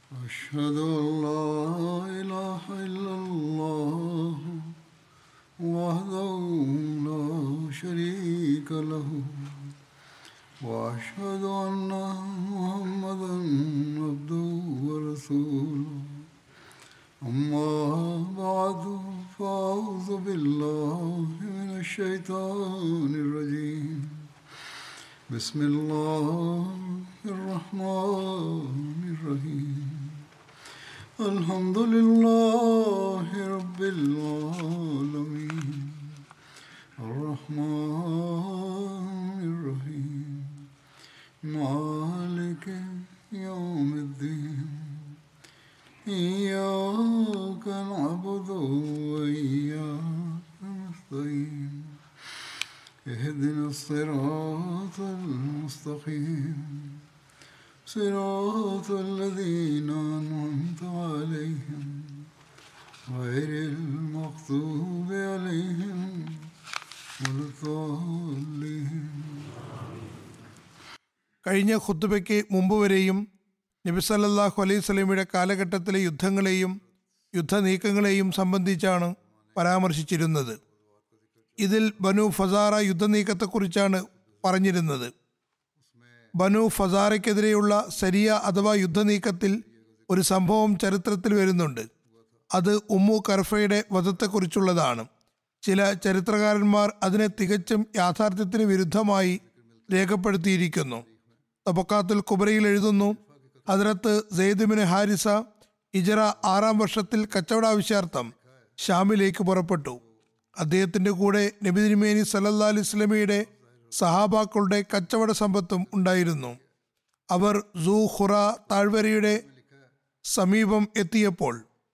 أشهد أن لا إله إلا الله وحده لا شريك له وأشهد أن محمدا عبده ورسوله أما بعد فأعوذ بالله من الشيطان الرجيم بسم الله الرحمن الرحيم الحمد لله رب العالمين الرحمن الرحيم مالك يوم الدين إياك نعبد وإياك نستعين اهدنا الصراط المستقيم صراط الذين أنعمت عليهم غير المغضوب عليهم ولا الضالين കഴിഞ്ഞ ഖുത്തുബയ്ക്ക് മുമ്പ് വരെയും നബി സല്ലല്ലാഹു അലൈഹി സ്വലമിയുടെ കാലഘട്ടത്തിലെ യുദ്ധങ്ങളെയും യുദ്ധനീക്കങ്ങളെയും സംബന്ധിച്ചാണ് പരാമർശിച്ചിരുന്നത് ഇതിൽ ബനു ഫസാറ യുദ്ധനീക്കത്തെക്കുറിച്ചാണ് പറഞ്ഞിരുന്നത് ബനു ഫസാറയ്ക്കെതിരെയുള്ള സരിയ അഥവാ യുദ്ധനീക്കത്തിൽ ഒരു സംഭവം ചരിത്രത്തിൽ വരുന്നുണ്ട് അത് ഉമ്മു കർഫയുടെ വധത്തെക്കുറിച്ചുള്ളതാണ് ചില ചരിത്രകാരന്മാർ അതിനെ തികച്ചും യാഥാർത്ഥ്യത്തിന് വിരുദ്ധമായി രേഖപ്പെടുത്തിയിരിക്കുന്നു തബക്കാത്തുൽ കുബരയിൽ എഴുതുന്നു ഹദ്രത്ത് സെയ്ദിബിന് ഹാരിസ ഇജറ ആറാം വർഷത്തിൽ കച്ചവടാവശ്യാർത്ഥം ഷാമിലേക്ക് പുറപ്പെട്ടു അദ്ദേഹത്തിന്റെ കൂടെ നബി തിരുമേനി സല്ലല്ലാഹു അലൈഹി സ്വലമിയുടെ സഹാബാക്കളുടെ കച്ചവട സമ്പത്തും ഉണ്ടായിരുന്നു അവർ സൂ ഖുറ താഴ്വരയുടെ സമീപം എത്തിയപ്പോൾ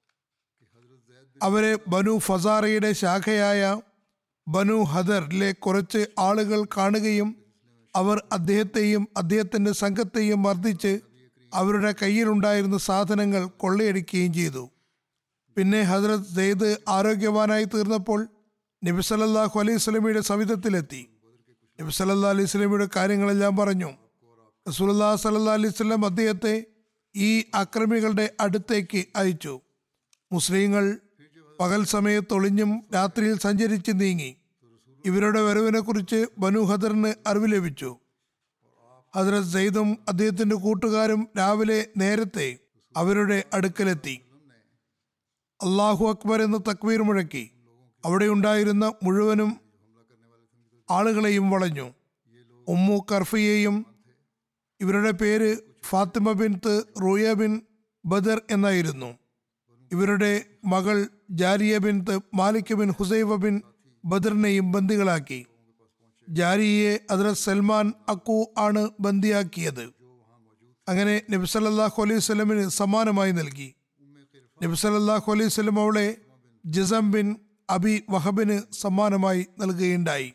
അവരെ ബനു ഫസാറയുടെ ശാഖയായ ബനു ഹദറിലെ കുറച്ച് ആളുകൾ കാണുകയും അവർ അദ്ദേഹത്തെയും അദ്ദേഹത്തിന്റെ സംഘത്തെയും മർദ്ദിച്ച് അവരുടെ കയ്യിലുണ്ടായിരുന്ന സാധനങ്ങൾ കൊള്ളയടിക്കുകയും ചെയ്തു പിന്നെ ഹസ്രത് സെയ്ദ് ആരോഗ്യവാനായി തീർന്നപ്പോൾ നബി സല്ലല്ലാഹു അലൈഹി സ്വലമിയുടെ സവിധത്തിലെത്തി നബി സല്ലല്ലാഹു അലൈഹി സ്വലമിയുടെ കാര്യങ്ങളെല്ലാം പറഞ്ഞു റസൂലുള്ളാ സല്ലല്ലാഹു അലൈഹി സ്വലം അദ്ദേഹത്തെ ഈ അക്രമികളുടെ അടുത്തേക്ക് അയച്ചു മുസ്ലിങ്ങൾ പകൽ സമയത്ത് ഒളിഞ്ഞും രാത്രിയിൽ സഞ്ചരിച്ച് നീങ്ങി ഇവരുടെ വരവിനെ കുറിച്ച് ബനു ഹദറിന് അറിവ് ലഭിച്ചു ഹദ്രത് സെയ്ദും അദ്ദേഹത്തിന്റെ കൂട്ടുകാരും രാവിലെ നേരത്തെ അവരുടെ അടുക്കലെത്തി അള്ളാഹു അക്ബർ എന്ന് തക്വീർ മുഴക്കി അവിടെ ഉണ്ടായിരുന്ന മുഴുവനും ആളുകളെയും വളഞ്ഞു ഉമ്മു കർഫിയെയും ഇവരുടെ പേര് Fatima bin Ruya bin Badr എന്നായിരുന്നു ഇവരുടെ മകൾ Jariya bin Malik bin Husaiba bin ബദറിനെയും ബന്ദികളാക്കി ജാരിയെ ഹദ്രത് സൽമാൻ അക്കു ആണ് ബന്ദിയാക്കിയത് അങ്ങനെ നബി സല്ലല്ലാഹു അലൈഹി സ്വലമിന് സമ്മാനമായി നൽകി നബി സല്ലല്ലാഹു അലൈഹി സ്വലം അവളെ ജിസം ബിൻ അബി വഹബിന് സമ്മാനമായി നൽകുകയുണ്ടായി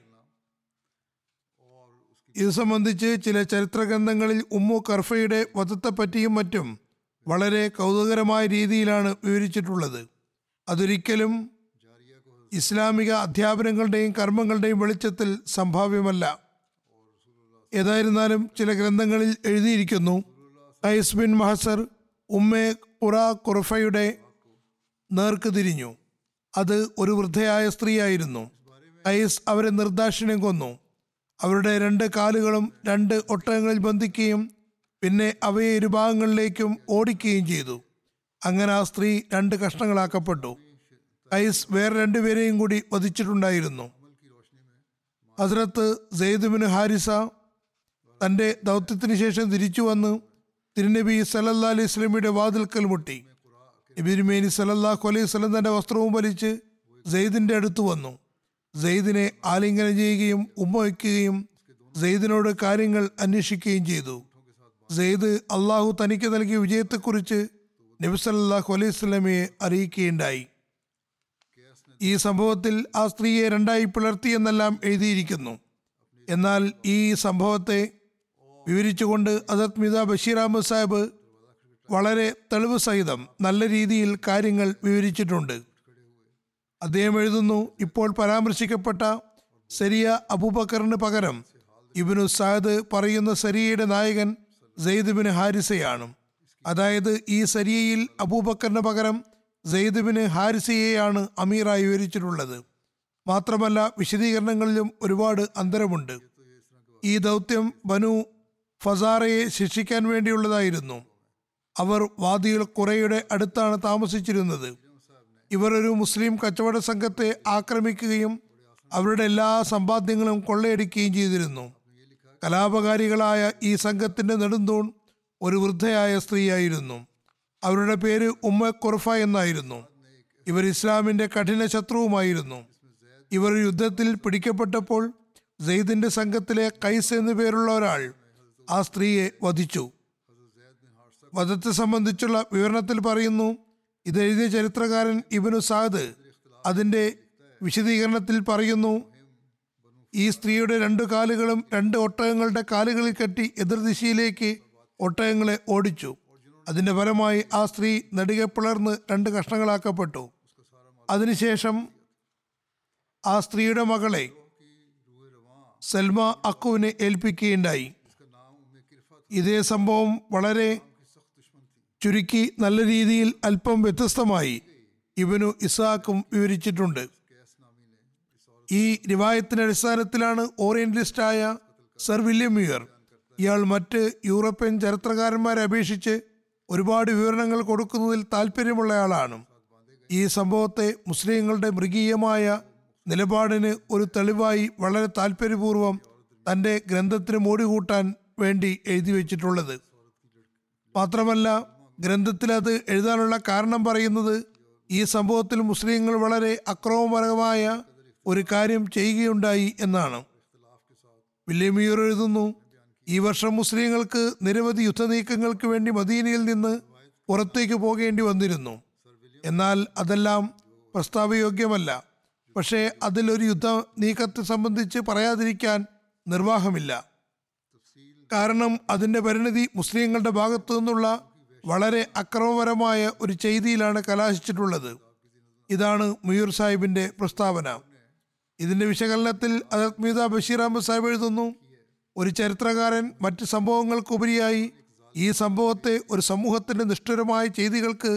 ഇത് സംബന്ധിച്ച് ചില ചരിത്ര ഗ്രന്ഥങ്ങളിൽ ഉമ്മു കർഫയുടെ വധത്തെപ്പറ്റിയും മറ്റും വളരെ കൗതുകരമായ രീതിയിലാണ് വിവരിച്ചിട്ടുള്ളത് അതൊരിക്കലും ഇസ്ലാമിക അധ്യാപനങ്ങളുടെയും കർമ്മങ്ങളുടെയും വെളിച്ചത്തിൽ സംഭാവ്യമല്ല ഏതായിരുന്നാലും ചില ഗ്രന്ഥങ്ങളിൽ എഴുതിയിരിക്കുന്നു ഖൈസ് ബിൻ മഹസർ ഉമ്മെ ഖുറ ഖുറഫയുടെ നേർക്ക് തിരിഞ്ഞു അത് ഒരു വൃദ്ധയായ സ്ത്രീയായിരുന്നു ഖൈസ് അവരെ നിർദാക്ഷിണ്യം കൊന്നു അവരുടെ രണ്ട് കാലുകളും രണ്ട് ഒട്ടകങ്ങളിൽ ബന്ധിക്കുകയും പിന്നെ അവയെ ഇരുഭാഗങ്ങളിലേക്കും ഓടിക്കുകയും ചെയ്തു അങ്ങനെ ആ സ്ത്രീ രണ്ട് കഷ്ണങ്ങളാക്കപ്പെട്ടു ഖൈസ് വേറെ രണ്ടുപേരെയും കൂടി വധിച്ചിട്ടുണ്ടായിരുന്നു ഹസ്രത്ത് സെയ്ദുബിന് ഹാരിസ തന്റെ ദൗത്യത്തിന് ശേഷം തിരിച്ചു വന്ന് തിരുനബി സലല്ലാ അലൈഹി സ്വലമിയുടെ വാതിൽക്കൽ മുട്ടി നബിരുമേനി സലല്ലാഹു അലൈഹി സ്വലം തന്റെ വസ്ത്രവും വലിച്ച് സെയ്ദിന്റെ അടുത്ത് വന്നു സെയ്ദിനെ ആലിംഗനം ചെയ്യുകയും ഉമ്മ വയ്ക്കുകയും സെയ്ദിനോട് കാര്യങ്ങൾ അന്വേഷിക്കുകയും ചെയ്തു സെയ്ദ് അള്ളാഹു തനിക്ക് നൽകിയ വിജയത്തെക്കുറിച്ച് നബി സല്ലല്ലാഹു അലൈഹി സ്വലമയെ അറിയിക്കുകയുണ്ടായി ഈ സംഭവത്തിൽ ആ സ്ത്രീയെ രണ്ടായി പിളർത്തിയെന്നെല്ലാം എഴുതിയിരിക്കുന്നു എന്നാൽ ഈ സംഭവത്തെ വിവരിച്ചുകൊണ്ട് അസത് മിത ബഷീർ അഹമ്മദ് സാഹിബ് വളരെ തെളിവ് സഹിതം നല്ല രീതിയിൽ കാര്യങ്ങൾ വിവരിച്ചിട്ടുണ്ട് അദ്ദേഹം എഴുതുന്നു ഇപ്പോൾ പരാമർശിക്കപ്പെട്ട സരിയ അബൂബക്കറിന് പകരം ഇബിനു സാദ് പറയുന്ന സരിയയുടെ നായകൻ സെയ്ദ് ബിൻ ഹാരിസയാണ് അതായത് ഈ സരിയയിൽ അബൂബക്കറിന് പകരം സെയ്ദുബിന് ഹാരിസിയെയാണ് അമീറായി വിവരിച്ചിട്ടുള്ളത് മാത്രമല്ല വിശദീകരണങ്ങളിലും ഒരുപാട് അന്തരമുണ്ട് ഈ ദൗത്യം ബനു ഫസാറയെ ശിക്ഷിക്കാൻ വേണ്ടിയുള്ളതായിരുന്നു അവർ വാദികൾ കുറയുടെ അടുത്താണ് താമസിച്ചിരുന്നത് ഇവർ ഒരു മുസ്ലിം കച്ചവട സംഘത്തെ ആക്രമിക്കുകയും അവരുടെ എല്ലാ സമ്പാദ്യങ്ങളും കൊള്ളയടിക്കുകയും ചെയ്തിരുന്നു കലാപകാരികളായ ഈ സംഘത്തിന്റെ നെടുന്തൂൺ ഒരു വൃദ്ധയായ സ്ത്രീയായിരുന്നു അവരുടെ പേര് ഉമ്മ കുർഫ എന്നായിരുന്നു ഇവർ ഇസ്ലാമിന്റെ കഠിന ശത്രുവുമായിരുന്നു ഇവർ യുദ്ധത്തിൽ പിടിക്കപ്പെട്ടപ്പോൾ സെയ്ദിന്റെ സംഘത്തിലെ കൈസ് എന്നു പേരുള്ള ഒരാൾ ആ സ്ത്രീയെ വധിച്ചു വധത്തെ സംബന്ധിച്ചുള്ള വിവരണത്തിൽ പറയുന്നു ഇതെഴുതിയ ചരിത്രകാരൻ ഇബനു സാദ് അതിന്റെ വിശദീകരണത്തിൽ പറയുന്നു ഈ സ്ത്രീയുടെ രണ്ട് കാലുകളും രണ്ട് ഒട്ടകങ്ങളുടെ കാലുകളിൽ കെട്ടി എതിർദിശയിലേക്ക് ഒട്ടകങ്ങളെ ഓടിച്ചു അതിന്റെ ഫലമായി ആ സ്ത്രീ നെടുകെ പിളർന്ന് രണ്ട് കഷ്ണങ്ങളാക്കപ്പെട്ടു അതിനുശേഷം ആ സ്ത്രീയുടെ മകളെ സൽമ അക്കുവിനെ ഏൽപ്പിക്കുകയുണ്ടായി ഇതേ സംഭവം വളരെ ചുരുക്കി നല്ല രീതിയിൽ അല്പം വ്യത്യസ്തമായി ഇവനു ഇസാക്കും വിവരിച്ചിട്ടുണ്ട് ഈ റിവായത്തിന്റെ അടിസ്ഥാനത്തിലാണ് ഓറിയന്റലിസ്റ്റായ സർ വില്യം മ്യൂയർ ഇയാൾ മറ്റ് യൂറോപ്യൻ ചരിത്രകാരന്മാരെ അപേക്ഷിച്ച് ഒരുപാട് വിവരണങ്ങൾ കൊടുക്കുന്നതിൽ താല്പര്യമുള്ളയാളാണ് ഈ സംഭവത്തെ മുസ്ലിങ്ങളുടെ മൃഗീയമായ നിലപാടിന് ഒരു തെളിവായി വളരെ താല്പര്യപൂർവ്വം തന്റെ ഗ്രന്ഥത്തിന് മോടികൂട്ടാൻ വേണ്ടി എഴുതി വെച്ചിട്ടുള്ളത് മാത്രമല്ല ഗ്രന്ഥത്തിൽ അത് എഴുതാനുള്ള കാരണം പറയുന്നത് ഈ സംഭവത്തിൽ മുസ്ലിങ്ങൾ വളരെ അക്രമപരമായ ഒരു കാര്യം ചെയ്യുകയുണ്ടായി എന്നാണ് വില്യമീർ എഴുതുന്നു ഈ വർഷം മുസ്ലിങ്ങൾക്ക് നിരവധി യുദ്ധനീക്കങ്ങൾക്ക് വേണ്ടി മദീനയിൽ നിന്ന് പുറത്തേക്ക് പോകേണ്ടി വന്നിരുന്നു എന്നാൽ അതെല്ലാം പ്രസ്താവയോഗ്യമല്ല പക്ഷേ അതിലൊരു യുദ്ധ നീക്കത്തെ സംബന്ധിച്ച് പറയാതിരിക്കാൻ നിർവാഹമില്ല കാരണം അതിന്റെ പരിണിതി മുസ്ലിങ്ങളുടെ ഭാഗത്തു നിന്നുള്ള വളരെ അക്രമപരമായ ഒരു ചെയ്തിയിലാണ് കലാശിച്ചിട്ടുള്ളത് ഇതാണ് മുയൂർ സാഹിബിന്റെ പ്രസ്താവന ഇതിന്റെ വിശകലനത്തിൽ അദത് മീത ബഷീർ അഹമ്മദ് സാഹിബ് എഴുതുന്നു ഒരു ചരിത്രകാരൻ മറ്റ് സംഭവങ്ങൾക്കുപരിയായി ഈ സംഭവത്തെ ഒരു സമൂഹത്തിന്റെ നിഷ്ഠുരമായ ചെയ്തികൾക്ക്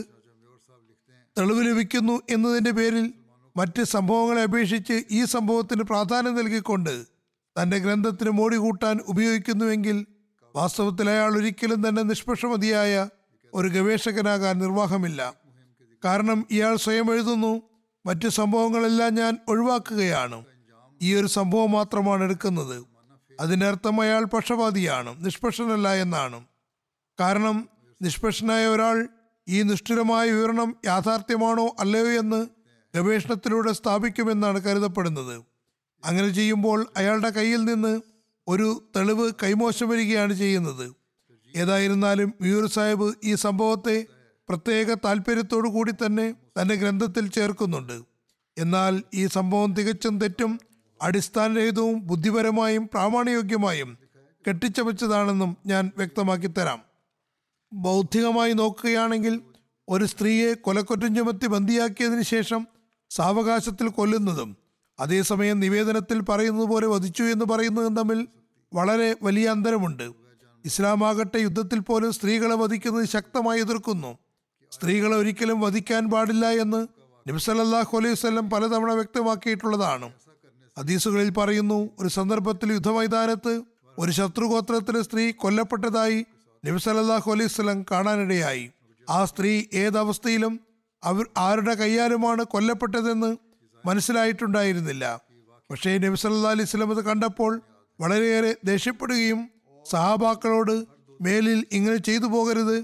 തെളിവ് ലഭിക്കുന്നു എന്നതിന്റെ പേരിൽ മറ്റ് സംഭവങ്ങളെ അപേക്ഷിച്ച് ഈ സംഭവത്തിന് പ്രാധാന്യം നൽകിക്കൊണ്ട് തന്റെ ഗ്രന്ഥത്തിന് മോടി കൂട്ടാൻ ഉപയോഗിക്കുന്നുവെങ്കിൽ വാസ്തവത്തിൽ അയാൾ ഒരിക്കലും തന്നെ നിഷ്പക്ഷമതിയായ ഒരു ഗവേഷകനാകാൻ നിർവാഹമില്ല കാരണം ഇയാൾ സ്വയം എഴുതുന്നു മറ്റ് സംഭവങ്ങളെല്ലാം ഞാൻ ഒഴിവാക്കുകയാണ് ഈ ഒരു സംഭവം മാത്രമാണ് എടുക്കുന്നത് അതിനർത്ഥം അയാൾ പക്ഷപാതിയാണ് നിഷ്പക്ഷനല്ല എന്നാണ് കാരണം നിഷ്പക്ഷനായ ഒരാൾ ഈ നിഷ്ഠുരമായ വിവരണം യാഥാർത്ഥ്യമാണോ അല്ലയോ എന്ന് ഗവേഷണത്തിലൂടെ സ്ഥാപിക്കുമെന്നാണ് കരുതപ്പെടുന്നത് അങ്ങനെ ചെയ്യുമ്പോൾ അയാളുടെ കയ്യിൽ നിന്ന് ഒരു തെളിവ് കൈമോശം വരികയാണ് ചെയ്യുന്നത് ഏതായിരുന്നാലും മ്യൂർ സാഹിബ് ഈ സംഭവത്തെ പ്രത്യേക താല്പര്യത്തോടു കൂടി തന്നെ തന്റെ ഗ്രന്ഥത്തിൽ ചേർക്കുന്നുണ്ട് എന്നാൽ ഈ സംഭവം തികച്ചും തെറ്റും അടിസ്ഥാനരഹിതവും ബുദ്ധിപരമായും പ്രാമാണിയോഗ്യമായും കെട്ടിച്ചമച്ചതാണെന്നും ഞാൻ വ്യക്തമാക്കി തരാം ബൗദ്ധികമായി നോക്കുകയാണെങ്കിൽ ഒരു സ്ത്രീയെ കൊലക്കുറ്റം ചുമത്തി ബന്ദിയാക്കിയതിനു ശേഷം സാവകാശത്തിൽ കൊല്ലുന്നതും അതേസമയം നിവേദനത്തിൽ പറയുന്നത് പോലെ വധിച്ചു എന്ന് പറയുന്നതും തമ്മിൽ വളരെ വലിയ അന്തരമുണ്ട് ഇസ്ലാമാകട്ടെ യുദ്ധത്തിൽ പോലും സ്ത്രീകളെ വധിക്കുന്നത് ശക്തമായി എതിർക്കുന്നു സ്ത്രീകളെ ഒരിക്കലും വധിക്കാൻ പാടില്ല എന്ന് നബ്സലല്ലാഹു അലൈഹി വസല്ലം പലതവണ വ്യക്തമാക്കിയിട്ടുള്ളതാണ് ഹദീസുകളിൽ പറയുന്നു ഒരു സന്ദർഭത്തിൽ യുദ്ധമൈതാനത്ത് ഒരു ശത്രുഗോത്രത്തിലെ സ്ത്രീ കൊല്ലപ്പെട്ടതായി നബി സല്ലല്ലാഹു അലൈഹി വസല്ലം കാണാനിടയായി ആ സ്ത്രീ ഏതവസ്ഥയിലും അവർ ആരുടെ കയ്യാലുമാണ് കൊല്ലപ്പെട്ടതെന്ന് മനസ്സിലായിട്ടുണ്ടായിരുന്നില്ല പക്ഷേ നബി സല്ലല്ലാഹു അലൈഹി വസല്ലം അത് കണ്ടപ്പോൾ വളരെയേറെ ദേഷ്യപ്പെടുകയും സഹാബാക്കളോട് മേലിൽ ഇങ്ങനെ ചെയ്തു പോകരുത്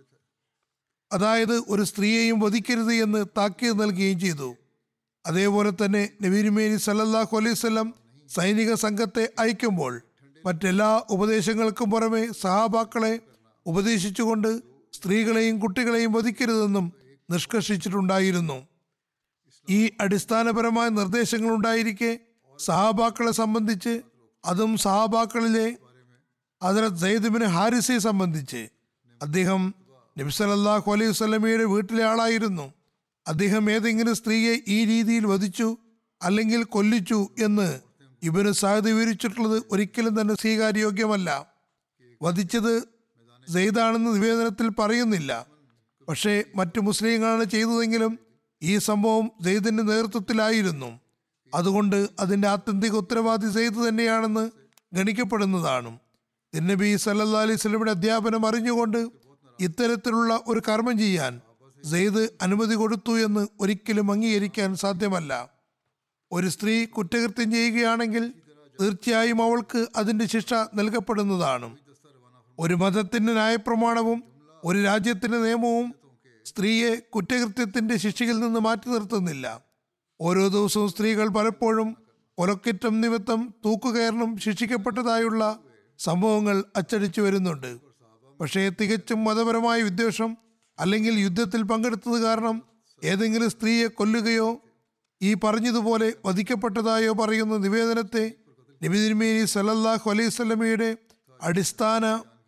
അതായത് ഒരു സ്ത്രീയെയും വധിക്കരുത് എന്ന് താക്കീത് നൽകുകയും ചെയ്തു അതേപോലെ തന്നെ നബീരുമേനി സല്ലല്ലാഹു അലൈഹി വസല്ലം സൈനിക സംഘത്തെ അയക്കുമ്പോൾ മറ്റെല്ലാ ഉപദേശങ്ങൾക്കും പുറമെ സഹാബാക്കളെ ഉപദേശിച്ചുകൊണ്ട് സ്ത്രീകളെയും കുട്ടികളെയും വധിക്കരുതെന്നും നിഷ്കർഷിച്ചിട്ടുണ്ടായിരുന്നു ഈ അടിസ്ഥാനപരമായ നിർദ്ദേശങ്ങൾ ഉണ്ടായിരിക്കെ സഹാബാക്കളെ സംബന്ധിച്ച് അതും സഹാബാക്കളിലെ ഹജറത് സയ്യിദ്ബിന് ഹാരിസയെ സംബന്ധിച്ച് അദ്ദേഹം നബ്സലല്ലാഹു അലൈഹി വസല്ലമയുടെ വീട്ടിലെ ആളായിരുന്നു അദ്ദേഹം ഏതെങ്കിലും സ്ത്രീയെ ഈ രീതിയിൽ വധിച്ചു അല്ലെങ്കിൽ കൊല്ലിച്ചു എന്ന് ഇവന് സാധ്യത വിവരിച്ചിട്ടുള്ളത് ഒരിക്കലും തന്നെ സ്വീകാര്യോഗ്യമല്ല വധിച്ചത് സെയ്ദാണെന്ന് നിവേദനത്തിൽ പറയുന്നില്ല പക്ഷേ മറ്റു മുസ്ലിങ്ങളാണ് ചെയ്തതെങ്കിലും ഈ സംഭവം സെയ്ദിന്റെ നേതൃത്വത്തിലായിരുന്നു അതുകൊണ്ട് അതിന്റെ ആത്യന്തിക ഉത്തരവാദി സെയ്ദ് തന്നെയാണെന്ന് ഗണിക്കപ്പെടുന്നതാണ് നബി സല്ലാ അലൈഹി സ്വലമിയുടെ അധ്യാപനം അറിഞ്ഞുകൊണ്ട് ഇത്തരത്തിലുള്ള ഒരു കർമ്മം ചെയ്യാൻ സെയ്ദ് അനുമതി കൊടുത്തു എന്ന് ഒരിക്കലും അംഗീകരിക്കാൻ സാധ്യമല്ല ഒരു സ്ത്രീ കുറ്റകൃത്യം ചെയ്യുകയാണെങ്കിൽ തീർച്ചയായും അവൾക്ക് അതിന്റെ ശിക്ഷ നൽകപ്പെടുന്നതാണ് ഒരു മതത്തിന്റെ ന്യായപ്രമാണവും ഒരു രാജ്യത്തിന്റെ നിയമവും സ്ത്രീയെ കുറ്റകൃത്യത്തിന്റെ ശിക്ഷയിൽ നിന്ന് മാറ്റി നിർത്തുന്നില്ല ഓരോ ദിവസവും സ്ത്രീകൾ പലപ്പോഴും കൊലക്കുറ്റം നിമിത്തം തൂക്കുകയറിനും ശിക്ഷിക്കപ്പെട്ടതായുള്ള സംഭവങ്ങൾ അച്ചടിച്ചു വരുന്നുണ്ട് പക്ഷേ തികച്ചും മതപരമായ വിദ്വേഷം അല്ലെങ്കിൽ യുദ്ധത്തിൽ പങ്കെടുത്തത് കാരണം ഏതെങ്കിലും സ്ത്രീയെ കൊല്ലുകയോ ഈ പറഞ്ഞതുപോലെ വധിക്കപ്പെട്ടതായോ പറയുന്ന നിവേദനത്തെ നബി തിരുമേനി സല്ലല്ലാഹു അലൈഹി സ്വലമയുടെ അടിസ്ഥാന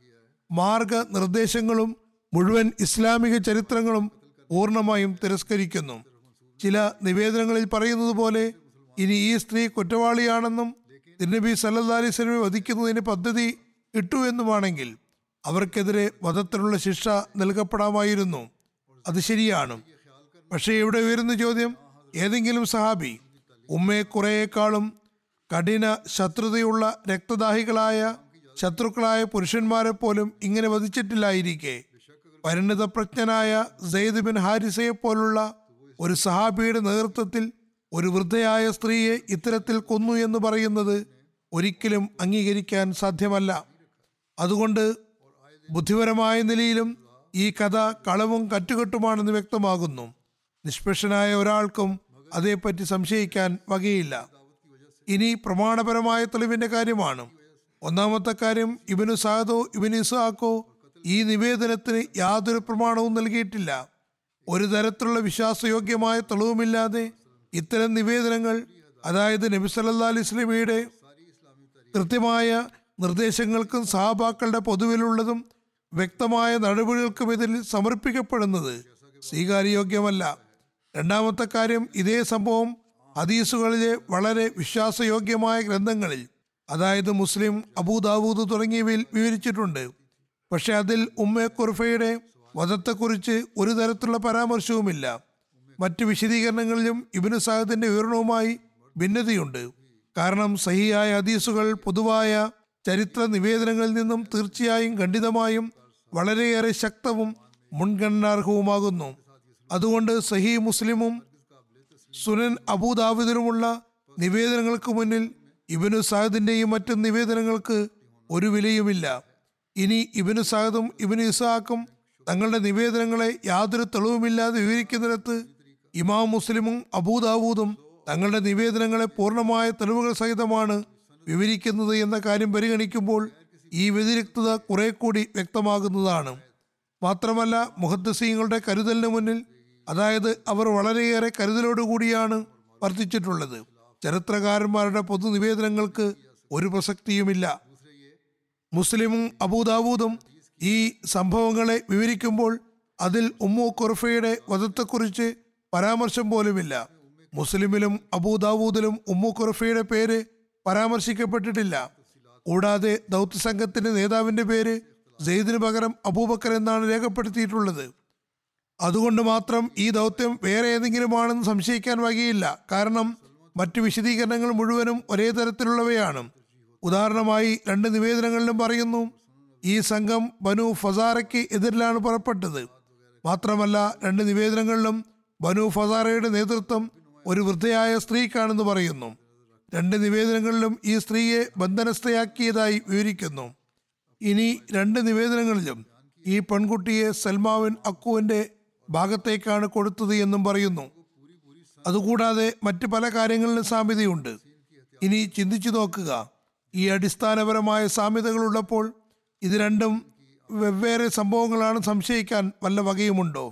മാർഗനിർദ്ദേശങ്ങളും മുഴുവൻ ഇസ്ലാമിക ചരിത്രങ്ങളും പൂർണ്ണമായും തിരസ്കരിക്കുന്നു ചില നിവേദനങ്ങളിൽ പറയുന്നത് പോലെ ഇനി ഈ സ്ത്രീ കുറ്റവാളിയാണെന്നും തിരുനബി സല്ലല്ലാഹു അലൈഹി സ്വലമെ വധിക്കുന്നതിന് പദ്ധതി ഇട്ടു എന്നുമാണെങ്കിൽ അവർക്കെതിരെ വധത്തിലുള്ള ശിക്ഷ നൽകപ്പെടാമായിരുന്നു അത് ശരിയാണ് പക്ഷേ ഇവിടെ ഉയരുന്ന ചോദ്യം ഏതെങ്കിലും സഹാബി ഉമ്മയെ കുറേക്കാളും കഠിന ശത്രുതയുള്ള രക്തദാഹികളായ ശത്രുക്കളായ പുരുഷന്മാരെ പോലും ഇങ്ങനെ വധിച്ചിട്ടില്ലായിരിക്കെ പരിണിതപ്രജ്ഞനായ സെയ്ദ് ബിൻ ഹാരിസയെ പോലുള്ള ഒരു സഹാബിയുടെ നേതൃത്വത്തിൽ ഒരു വൃദ്ധയായ സ്ത്രീയെ ഇത്തരത്തിൽ കൊന്നു എന്ന് പറയുന്നത് ഒരിക്കലും അംഗീകരിക്കാൻ സാധ്യമല്ല അതുകൊണ്ട് ബുദ്ധിപരമായ നിലയിലും ഈ കഥ കളവും കറ്റുകെട്ടുമാണെന്ന് വ്യക്തമാകുന്നു നിഷ്പക്ഷനായ ഒരാൾക്കും അതേപ്പറ്റി സംശയിക്കാൻ വകയില്ല ഇനി പ്രമാണപരമായ തെളിവിന്റെ കാര്യമാണ് ഒന്നാമത്തെ കാര്യം ഇബനു സാദോ ഇബനു ഇസാക്കോ ഈ നിവേദനത്തിന് യാതൊരു പ്രമാണവും നൽകിയിട്ടില്ല ഒരു തരത്തിലുള്ള വിശ്വാസയോഗ്യമായ തെളിവുമില്ലാതെ ഇത്തരം നിവേദനങ്ങൾ അതായത് നബി സല്ലാ അലൈഹി സ്വലമിയുടെ കൃത്യമായ നിർദ്ദേശങ്ങൾക്കും സഹാബാക്കളുടെ പൊതുവിലുള്ളതും വ്യക്തമായ നടപടികൾക്കുമെതിരിൽ സമർപ്പിക്കപ്പെടുന്നത് സ്വീകാര്യോഗ്യമല്ല രണ്ടാമത്തെ കാര്യം ഇതേ സംഭവം ഹദീസുകളിലെ വളരെ വിശ്വാസയോഗ്യമായ ഗ്രന്ഥങ്ങളിൽ അതായത് മുസ്ലിം അബൂദാവൂദ് തുടങ്ങിയവയിൽ വിവരിച്ചിട്ടുണ്ട് പക്ഷെ അതിൽ ഉമ്മ കുർഫയുടെ വധത്തെക്കുറിച്ച് ഒരു തരത്തിലുള്ള പരാമർശവുമില്ല മറ്റ് വിശദീകരണങ്ങളിലും ഇബിനു സാഹിദിന്റെ വിവരണവുമായി ഭിന്നതയുണ്ട് കാരണം സഹിയായ ഹദീസുകൾ പൊതുവായ ചരിത്ര നിവേദനങ്ങളിൽ നിന്നും തീർച്ചയായും ഖണ്ഡിതമായും വളരെയേറെ ശക്തവും മുൻഗണനാർഹവുമാകുന്നു അതുകൊണ്ട് സഹി മുസ്ലിമും സുനൻ അബൂദാവിദിനുമുള്ള നിവേദനങ്ങൾക്ക് മുന്നിൽ ഇബനു സാഹിദിന്റെയും മറ്റ് നിവേദനങ്ങൾക്ക് ഒരു വിലയുമില്ല ഇനി ഇബനു സാഹിദും ഇബനു ഇസാഖും തങ്ങളുടെ നിവേദനങ്ങളെ യാതൊരു തെളിവുമില്ലാതെ വിവരിക്കുന്നിടത്ത് ഇമാം മുസ്ലിമും അബൂദാവൂദും തങ്ങളുടെ നിവേദനങ്ങളെ പൂർണ്ണമായ തെളിവുകൾ സഹിതമാണ് വിവരിക്കുന്നത് എന്ന കാര്യം പരിഗണിക്കുമ്പോൾ ഈ വ്യതിരിക്തത കുറെ കൂടി വ്യക്തമാകുന്നതാണ് മാത്രമല്ല മുഹദ്സീങ്ങളുടെ കരുതലിന് മുന്നിൽ അതായത് അവർ വളരെയേറെ കരുതലോടുകൂടിയാണ് വർത്തിച്ചിട്ടുള്ളത് ചരിത്രകാരന്മാരുടെ പൊതു നിവേദനങ്ങൾക്ക് ഒരു പ്രസക്തിയുമില്ല മുസ്ലിമും അബൂദാവൂദും ഈ സംഭവങ്ങളെ വിവരിക്കുമ്പോൾ അതിൽ ഉമ്മു ഖുർഫയുടെ വധത്തെക്കുറിച്ച് പരാമർശം പോലുമില്ല മുസ്ലിമിലും അബൂദാവൂദിലും ഉമ്മു ഖുർഫയുടെ പേര് പരാമർശിക്കപ്പെട്ടിട്ടില്ല കൂടാതെ ദൗത്യസംഘത്തിന്റെ നേതാവിന്റെ പേര് സെയ്ദിന് പകരം അബൂബക്കർ എന്നാണ് രേഖപ്പെടുത്തിയിട്ടുള്ളത് അതുകൊണ്ട് മാത്രം ഈ ദൗത്യം വേറെ ഏതെങ്കിലുമാണെന്ന് സംശയിക്കാൻ വകയില്ല കാരണം മറ്റു വിശദീകരണങ്ങൾ മുഴുവനും ഒരേ തരത്തിലുള്ളവയാണ് ഉദാഹരണമായി രണ്ട് നിവേദനങ്ങളിലും പറയുന്നു ഈ സംഘം ബനു ഫസാറയ്ക്ക് എതിരിലാണ് പുറപ്പെട്ടത് മാത്രമല്ല രണ്ട് നിവേദനങ്ങളിലും ബനു ഫസാറയുടെ നേതൃത്വം ഒരു വൃദ്ധയായ സ്ത്രീക്കാണെന്ന് പറയുന്നു രണ്ട് നിവേദനങ്ങളിലും ഈ സ്ത്രീയെ ബന്ധനസ്ഥയാക്കിയതായി വിവരിക്കുന്നു ഇനി രണ്ട് നിവേദനങ്ങളിലും ഈ പെൺകുട്ടിയെ സൽമാവിൻ അക്കുവിന്റെ ഭാഗത്തേക്കാണ് കൊടുത്തത് എന്നും പറയുന്നു അതുകൂടാതെ മറ്റ് പല കാര്യങ്ങളിലും സാമ്യതയുണ്ട് ഇനി ചിന്തിച്ചു നോക്കുക ഈ അടിസ്ഥാനപരമായ സാമ്യതകളുള്ളപ്പോൾ ഇത് രണ്ടും വെവ്വേറെ സംഭവങ്ങളാണ് സംശയിക്കാൻ വല്ല വകയുമുണ്ടോ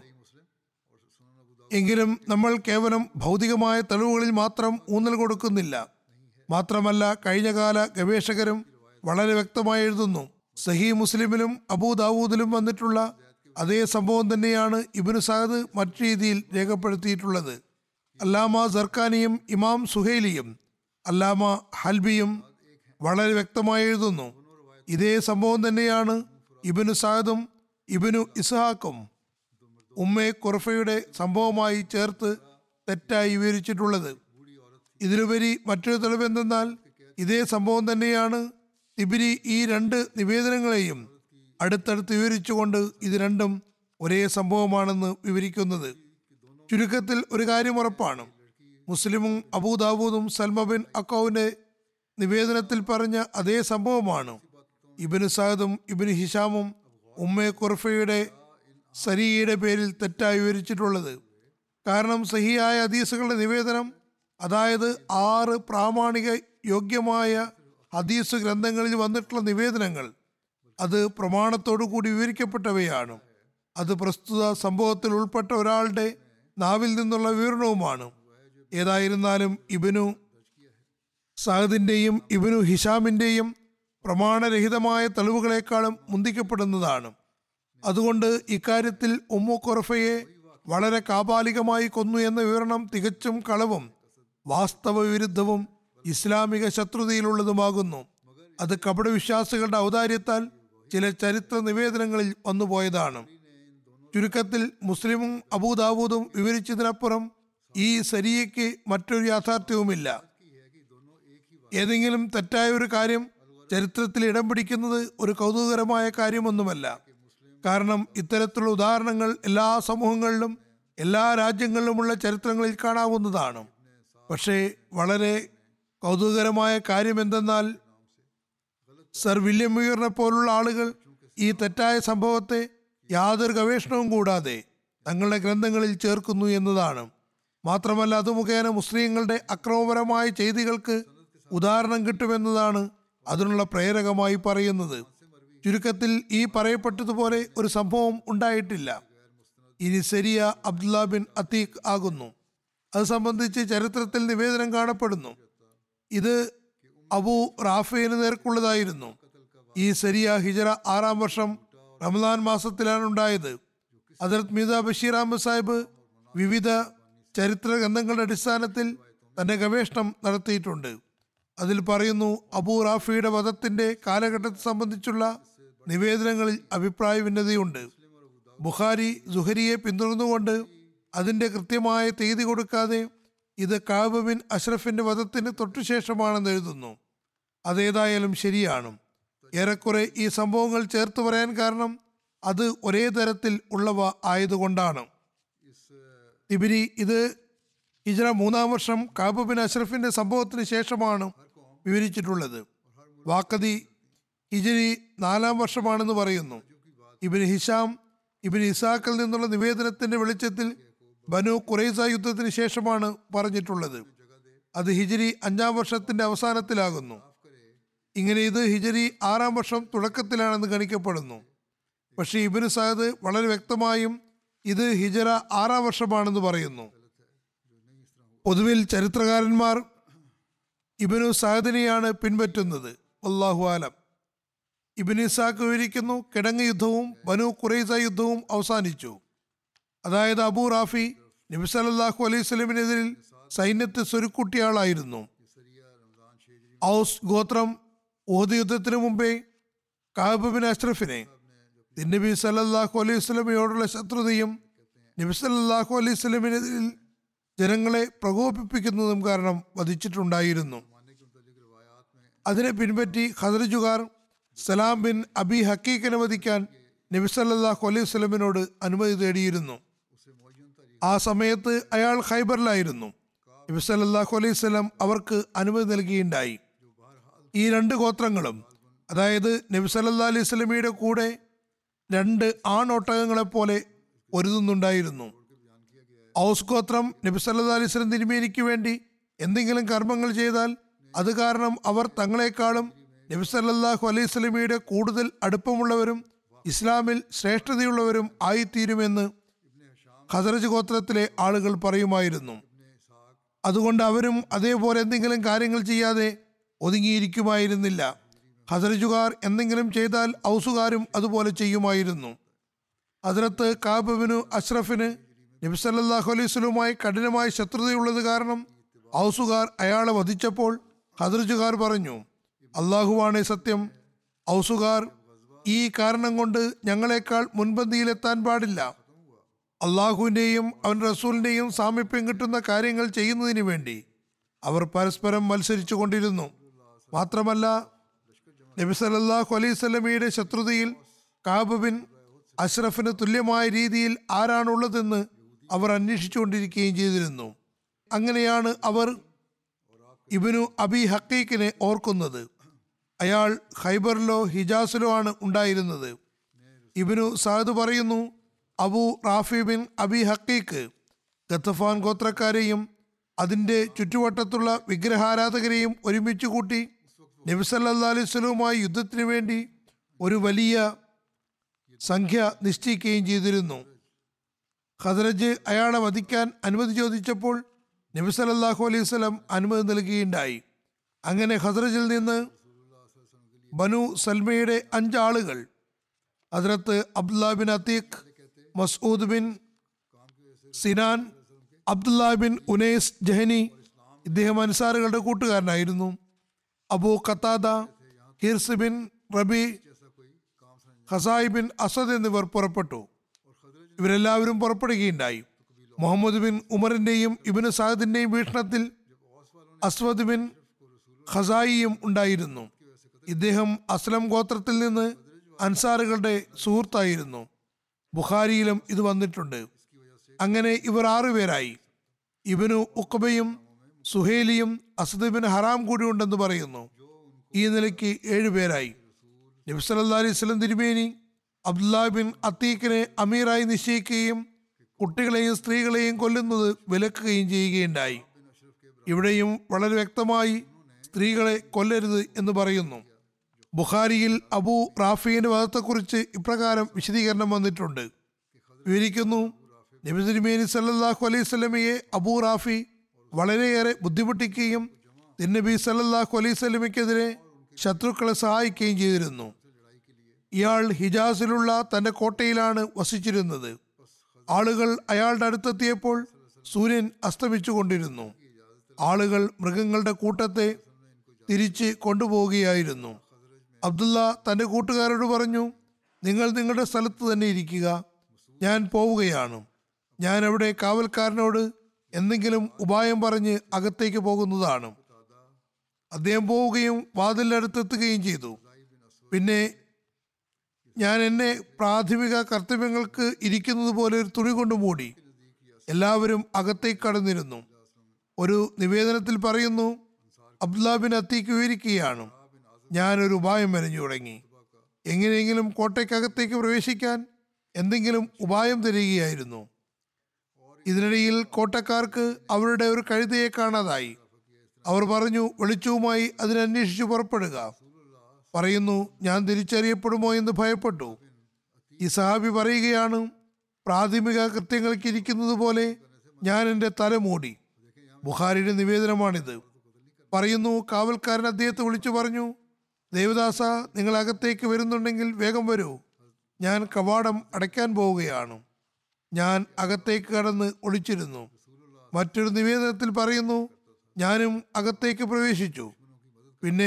എങ്കിലും നമ്മൾ കേവലം ഭൗതികമായ തെളിവുകളിൽ മാത്രം ഊന്നൽ കൊടുക്കുന്നില്ല മാത്രമല്ല കഴിഞ്ഞകാല ഗവേഷകരും വളരെ വ്യക്തമായി എഴുതുന്നു സഹി മുസ്ലിമിലും അബൂദാവൂദിലും വന്നിട്ടുള്ള അതേ സംഭവം തന്നെയാണ് ഇബിനു സാദ് മറ്റു രീതിയിൽ രേഖപ്പെടുത്തിയിട്ടുള്ളത് അല്ലാമ സർക്കാനിയും ഇമാം സുഹൈലിയും അല്ലാമ ഹൽബിയും വളരെ വ്യക്തമായി എഴുതുന്നു ഇതേ സംഭവം തന്നെയാണ് ഇബിനു സാദും ഇബിനു ഇസ്ഹാക്കും ഉമ്മെ കുർഫയുടെ സംഭവമായി ചേർത്ത് തെറ്റായി വിവരിച്ചിട്ടുള്ളത് ഇതിലുപരി മറ്റൊരു തെളിവ് എന്തെന്നാൽ ഇതേ സംഭവം തന്നെയാണ് തിബിരി ഈ രണ്ട് നിവേദനങ്ങളെയും അടുത്തടുത്ത് വിവരിച്ചുകൊണ്ട് ഇത് രണ്ടും ഒരേ സംഭവമാണെന്ന് വിവരിക്കുന്നത് ചുരുക്കത്തിൽ ഒരു കാര്യം ഉറപ്പാണ് മുസ്ലിമും അബൂദാബൂദും സൽമ ബിൻ അക്കൌവിന്റെ നിവേദനത്തിൽ പറഞ്ഞ അതേ സംഭവമാണ് ഇബിന് സാദും ഇബിന് ഹിഷാമും ഉമ്മെ കുർഫയുടെ സരിയയുടെ പേരിൽ തെറ്റായി വിവരിച്ചിട്ടുള്ളത് കാരണം സഹിയായ ഹദീസുകളുടെ നിവേദനം അതായത് ആറ് പ്രാമാണിക യോഗ്യമായ ഹദീസ് ഗ്രന്ഥങ്ങളിൽ വന്നിട്ടുള്ള നിവേദനങ്ങൾ അത് പ്രമാണത്തോടു കൂടി വിവരിക്കപ്പെട്ടവയാണ് അത് പ്രസ്തുത സംഭവത്തിൽ ഉൾപ്പെട്ട ഒരാളുടെ നാവിൽ നിന്നുള്ള വിവരണവുമാണ് ഏതായിരുന്നാലും ഇബിനു സാഹിദിന്റെയും ഇബിനു ഹിഷാമിന്റെയും പ്രമാണരഹിതമായ തെളിവുകളെക്കാളും മുന്തിക്കപ്പെടുന്നതാണ് അതുകൊണ്ട് ഇക്കാര്യത്തിൽ ഉമ്മു കൊറഫയെ വളരെ കാപാലികമായി കൊന്നു എന്ന വിവരണം തികച്ചും കളവും വാസ്തവ വിരുദ്ധവും ഇസ്ലാമിക ശത്രുതയിലുള്ളതുമാകുന്നു അത് കപടവിശ്വാസികളുടെ ഔദാര്യത്താൽ ചില ചരിത്ര നിവേദനങ്ങളിൽ വന്നുപോയതാണ് ചുരുക്കത്തിൽ മുസ്ലിമും അബൂദാബൂദും വിവരിച്ചതിനപ്പുറം ഈ സരിയയ്ക്ക് മറ്റൊരു യാഥാർത്ഥ്യവുമില്ല ഏതെങ്കിലും തെറ്റായ ഒരു കാര്യം ചരിത്രത്തിൽ ഇടം പിടിക്കുന്നത് ഒരു കൗതുകകരമായ കാര്യമൊന്നുമല്ല കാരണം ഇത്തരത്തിലുള്ള ഉദാഹരണങ്ങൾ എല്ലാ സമൂഹങ്ങളിലും എല്ലാ രാജ്യങ്ങളിലുമുള്ള ചരിത്രങ്ങളിൽ കാണാവുന്നതാണ് പക്ഷേ വളരെ കൗതുകകരമായ കാര്യം എന്തെന്നാൽ സർ വില്യം മുയറിനെ പോലുള്ള ആളുകൾ ഈ തെറ്റായ സംഭവത്തെ യാതൊരു ഗവേഷണവും കൂടാതെ തങ്ങളുടെ ഗ്രന്ഥങ്ങളിൽ ചേർക്കുന്നു എന്നതാണ് മാത്രമല്ല അത് മുഖേന മുസ്ലിങ്ങളുടെ അക്രമപരമായ ചെയ്തികൾക്ക് ഉദാഹരണം കിട്ടുമെന്നതാണ് അതിനുള്ള പ്രേരകമായി പറയുന്നത് ചുരുക്കത്തിൽ ഈ പറയപ്പെട്ടതുപോലെ ഒരു സംഭവം ഉണ്ടായിട്ടില്ല ഇനി സെരിയ അബ്ദുല്ല ബിൻ അത്തീഖ് ആകുന്നു അത് സംബന്ധിച്ച് ചരിത്രത്തിൽ നിവേദനം കാണപ്പെടുന്നു ഇത് അബു റാഫേന് നേർക്കുള്ളതായിരുന്നു ഈ സെരിയ ഹിജറ ആറാം വർഷം റമദാൻ മാസത്തിലാണ് ഉണ്ടായത് ഹജറത് മീത ബഷീർ അഹമ്മദ് സാഹിബ് വിവിധ ചരിത്ര ഗ്രന്ഥങ്ങളുടെ അടിസ്ഥാനത്തിൽ തന്റെ ഗവേഷണം നടത്തിയിട്ടുണ്ട് അതിൽ പറയുന്നു അബൂ റാഫിയുടെ വധത്തിന്റെ കാലഘട്ടത്തെ സംബന്ധിച്ചുള്ള നിവേദനങ്ങളിൽ അഭിപ്രായ ഭിന്നതയുണ്ട് ബുഖാരി സുഹരിയെ പിന്തുടർന്നുകൊണ്ട് അതിന്റെ കൃത്യമായ തീയതി കൊടുക്കാതെ ഇത് കാബ് ബിൻ അഷ്റഫിന്റെ വധത്തിന് തൊട്ടുശേഷമാണെന്ന് എഴുതുന്നു അതേതായാലും ശരിയാണ് ഏറെക്കുറെ ഈ സംഭവങ്ങൾ ചേർത്ത് പറയാൻ കാരണം അത് ഒരേ തരത്തിൽ ഉള്ളവ ആയതുകൊണ്ടാണ് തിബിരി ഇത് ഹിജ്ര മൂന്നാം വർഷം കാബ് ബിൻ അഷ്റഫിന്റെ സംഭവത്തിന് ശേഷമാണ് വിവരിച്ചിട്ടുള്ളത് വാക്കതി ഹിജരി നാലാം വർഷമാണെന്ന് പറയുന്നു ഇബിൻ ഹിഷാം ഇബിൻ ഇസാഖിൽ നിന്നുള്ള നിവേദനത്തിന്റെ വെളിച്ചത്തിൽ ബനു ഖുറൈസ യുദ്ധത്തിന് ശേഷമാണ് പറഞ്ഞിട്ടുള്ളത് അത് ഹിജരി അഞ്ചാം വർഷത്തിന്റെ അവസാനത്തിലാകുന്നു ഇങ്ങനെ ഇത് ഹിജരി ആറാം വർഷം തുടക്കത്തിലാണെന്ന് ഗണിക്കപ്പെടുന്നു പക്ഷേ ഇബിന് സാദ് വളരെ വ്യക്തമായും ഇത് ഹിജറ ആറാം വർഷമാണെന്ന് പറയുന്നു പൊതുവിൽ ചരിത്രകാരന്മാർ ഇബനു സാദിനെയാണ് പിൻപറ്റുന്നത് അള്ളാഹു ആലം ഇബിൻ ഇസാഖ് വിവരിക്കുന്നു കിടങ്ങ് യുദ്ധവും ബനു ഖുറൈസ യുദ്ധവും അവസാനിച്ചു അതായത് അബൂ റാഫി നബി സല്ലല്ലാഹു അലൈഹി സ്വലമിനെതിരിൽ സൈന്യത്തെ സ്വരുക്കൂട്ടിയാളായിരുന്നു ഔസ് ഗോത്രം ഊഹദ് യുദ്ധത്തിന് മുമ്പേ കാബ് ബിൻ അഷ്റഫിനെ നബി സല്ലല്ലാഹു അലൈഹി സ്വലമയോടുള്ള ശത്രുതയും നബി സല്ലല്ലാഹു അലൈഹി സ്വലമിനെതിരിൽ ജനങ്ങളെ പ്രകോപിപ്പിക്കുന്നതും കാരണം വധിച്ചിട്ടുണ്ടായിരുന്നു അതിനെ പിൻപറ്റി ഖദർജുകാർ സലാം ബിൻ അബി ഹക്കീഖിനെ വധിക്കാൻ നബി സല്ലല്ലാഹു അലൈഹി സ്വലമിനോട് അനുമതി തേടിയിരുന്നു ആ സമയത്ത് അയാൾ ഖൈബറിലായിരുന്നു നബി സല്ലല്ലാഹു അലൈഹി സ്വലം അവർക്ക് അനുമതി നൽകിയുണ്ടായി ഈ രണ്ട് ഗോത്രങ്ങളും അതായത് നബി സല്ലല്ലാഹു അലൈഹി സ്വലമിയുടെ കൂടെ രണ്ട് ആണൊട്ടകങ്ങളെ പോലെ ഒരുതുന്നുണ്ടായിരുന്നു ഔസ് ഗോത്രം നബി സല്ലല്ലാഹു അലൈഹി വസല്ലം തിരുമേനിക്ക് വേണ്ടി എന്തെങ്കിലും കർമ്മങ്ങൾ ചെയ്താൽ അത് കാരണം അവർ തങ്ങളെക്കാളും നബി സല്ലല്ലാഹു അലൈഹി സ്വലമിയുടെ കൂടുതൽ അടുപ്പമുള്ളവരും ഇസ്ലാമിൽ ശ്രേഷ്ഠതയുള്ളവരും ആയിത്തീരുമെന്ന് ഖസറജ് ഗോത്രത്തിലെ ആളുകൾ പറയുമായിരുന്നു അതുകൊണ്ട് അവരും അതേപോലെ എന്തെങ്കിലും കാര്യങ്ങൾ ചെയ്യാതെ ഒതുങ്ങിയിരിക്കുമായിരുന്നില്ല ഹസരജുകാർ എന്തെങ്കിലും ചെയ്താൽ ഔസുകാരും അതുപോലെ ചെയ്യുമായിരുന്നു അതിനകത്ത് കാബിനു അഷ്റഫിന് നബി സല്ലല്ലാഹു അലൈഹി വസല്ലമയുമായി കഠിനമായ ശത്രുതയുള്ളത് കാരണം ഔസുകാർ അയാളെ വധിച്ചപ്പോൾ ഹദർജുകാർ പറഞ്ഞു അള്ളാഹുവാണ് സത്യം ഔസുകാർ ഈ കാരണം കൊണ്ട് ഞങ്ങളെക്കാൾ മുൻപന്തിയിലെത്താൻ പാടില്ല അള്ളാഹുവിൻ്റെയും അവൻ റസൂലിൻ്റെയും സാമീപ്യം കിട്ടുന്ന കാര്യങ്ങൾ ചെയ്യുന്നതിന് വേണ്ടി അവർ പരസ്പരം മത്സരിച്ചു കൊണ്ടിരുന്നു മാത്രമല്ല നബി സല്ലല്ലാഹു അലൈഹി സ്വലമിയുടെ ശത്രുതയിൽ കാബ് ബിൻ അഷ്റഫിന് തുല്യമായ രീതിയിൽ ആരാണുള്ളതെന്ന് അവർ അന്വേഷിച്ചുകൊണ്ടിരിക്കുകയും ചെയ്തിരുന്നു അങ്ങനെയാണ് അവർ ഇബിനു അബി ഹക്കീക്കിനെ ഓർക്കുന്നത് അയാൾ ഖൈബറിലോ ഹിജാസിലോ ആണ് ഉണ്ടായിരുന്നത് ഇബിനു സാദ് പറയുന്നു Abu Rafi bin Abi Huqaiq Ghatafan ഗോത്രക്കാരെയും അതിൻ്റെ ചുറ്റുവട്ടത്തുള്ള വിഗ്രഹാരാധകരെയും ഒരുമിച്ച് കൂട്ടി നബിസല്ലാ അലൈഹി സ്വലവുമായി യുദ്ധത്തിന് വേണ്ടി ഒരു വലിയ സംഖ്യ നിശ്ചയിക്കുകയും ചെയ്തിരുന്നു ഖദറജ് അയാളെ വധിക്കാൻ അനുമതി ചോദിച്ചപ്പോൾ നബി സല്ലല്ലാഹു അലൈഹി വസല്ലം അനുമതി നൽകുകയുണ്ടായി അങ്ങനെ ഖദറജിൽ നിന്ന് ബനു സൽമയുടെ അഞ്ചാളുകൾ Hazrat Abdullah bin Atiq Masud bin Sinan Abdullah bin Unais Juhani ഇദ്ദേഹം അൻസാറുകളുടെ കൂട്ടുകാരനായിരുന്നു Abu Qatada Hirs bin Rabi Khuzai bin Asad എന്നിവർ പുറപ്പെട്ടു ഇവരെല്ലാവരും പുറപ്പെടുകയുണ്ടായി മുഹമ്മദ് ബിൻ ഉമറിന്റെയും ഇബിന് സാദിന്റെയും വീക്ഷണത്തിൽ അസ്വദ് ബിൻ ഖസായിയും ഉണ്ടായിരുന്നു ഇദ്ദേഹം അസ്ലം ഗോത്രത്തിൽ നിന്ന് അൻസാറുകളുടെ സുഹൃത്തായിരുന്നു ബുഖാരിയിലും ഇത് വന്നിട്ടുണ്ട് അങ്ങനെ ഇവർ ആറുപേരായി ഇബനു ഉക്കബയും സുഹേലിയും അസദ് ബിൻ ഹറാം കൂടി ഉണ്ടെന്ന് പറയുന്നു ഈ നിലയ്ക്ക് ഏഴുപേരായി നബി സല്ലല്ലാഹു അലൈഹി വസല്ലം തിരുമേനി അബ്ദുല്ല ബിൻ അത്തീഖിനെ അമീറായി നിശ്ചയിക്കുകയും കുട്ടികളെയും സ്ത്രീകളെയും കൊല്ലുന്നത് വിലക്കുകയും ചെയ്യുകയുണ്ടായി ഇവിടെയും വളരെ വ്യക്തമായി സ്ത്രീകളെ കൊല്ലരുത് എന്ന് പറയുന്നു ബുഖാരിയിൽ അബു റാഫിയുടെ വധത്തെക്കുറിച്ച് ഇപ്രകാരം വിശദീകരണം വന്നിട്ടുണ്ട് വിവരിക്കുന്നു നബി തിരുമേനി സല്ലല്ലാഹു അലൈഹി സ്വലമയെ അബു റാഫി വളരെയേറെ ബുദ്ധിമുട്ടിക്കുകയും തിന്നബി സല്ലല്ലാഹു അലൈഹി സ്വലമയ്ക്കെതിരെ ശത്രുക്കളെ സഹായിക്കുകയും ചെയ്തിരുന്നു ഇയാൾ ഹിജാസിലുള്ള തന്റെ കോട്ടയിലാണ് വസിച്ചിരുന്നത് ആളുകൾ അയാളുടെ അടുത്തെത്തിയപ്പോൾ സൂര്യൻ അസ്തമിച്ചു കൊണ്ടിരുന്നു ആളുകൾ മൃഗങ്ങളുടെ കൂട്ടത്തെ തിരിച്ച് കൊണ്ടുപോവുകയായിരുന്നു അബ്ദുള്ള തന്റെ കൂട്ടുകാരോട് പറഞ്ഞു നിങ്ങൾ നിങ്ങളുടെ സ്ഥലത്ത് തന്നെ ഇരിക്കുക ഞാൻ പോവുകയാണ് ഞാൻ അവിടെ കാവൽക്കാരനോട് എന്തെങ്കിലും ഉപായം പറഞ്ഞ് അകത്തേക്ക് പോകുന്നതാണ് അദ്ദേഹം പോവുകയും വാതിലടുത്തെത്തുകയും ചെയ്തു പിന്നെ ഞാൻ എന്നെ പ്രാഥമിക കർത്തവ്യങ്ങൾക്ക് ഇരിക്കുന്നത് പോലെ ഒരു തുണി കൊണ്ട് മൂടി എല്ലാവരും അകത്തേക്ക് കടന്നിരുന്നു ഒരു നിവേദനത്തിൽ പറയുന്നു അബ്ദുല്ല ബിൻ അത്തീക്ക് വിവരിക്കുകയാണ് ഞാനൊരു ഉപായം മെനഞ്ഞു തുടങ്ങി എങ്ങനെയെങ്കിലും കോട്ടയ്ക്കകത്തേക്ക് പ്രവേശിക്കാൻ എന്തെങ്കിലും ഉപായം തരികയായിരുന്നു ഇതിനിടയിൽ കോട്ടക്കാർക്ക് അവരുടെ ഒരു കഴുതയെ കാണാതായി അവർ പറഞ്ഞു വെളിച്ചവുമായി അതിനന്വേഷിച്ചു പുറപ്പെടുക പറയുന്നു ഞാൻ തിരിച്ചറിയപ്പെടുമോ എന്ന് ഭയപ്പെട്ടു ഈ സഹാബി പറയുകയാണ് പ്രാഥമിക കൃത്യങ്ങൾക്ക് ഇരിക്കുന്നത് പോലെ ഞാൻ എൻ്റെ തല മൂടി ബുഖാരിയുടെ നിവേദനമാണിത് പറയുന്നു കാവൽക്കാരൻ അദ്ദേഹത്തെ വിളിച്ചു പറഞ്ഞു ദേവദാസ നിങ്ങൾ അകത്തേക്ക് വരുന്നുണ്ടെങ്കിൽ വേഗം വരൂ ഞാൻ കവാടം അടയ്ക്കാൻ പോവുകയാണ് ഞാൻ അകത്തേക്ക് കടന്ന് ഒളിച്ചിരുന്നു മറ്റൊരു നിവേദനത്തിൽ പറയുന്നു ഞാനും അകത്തേക്ക് പ്രവേശിച്ചു പിന്നെ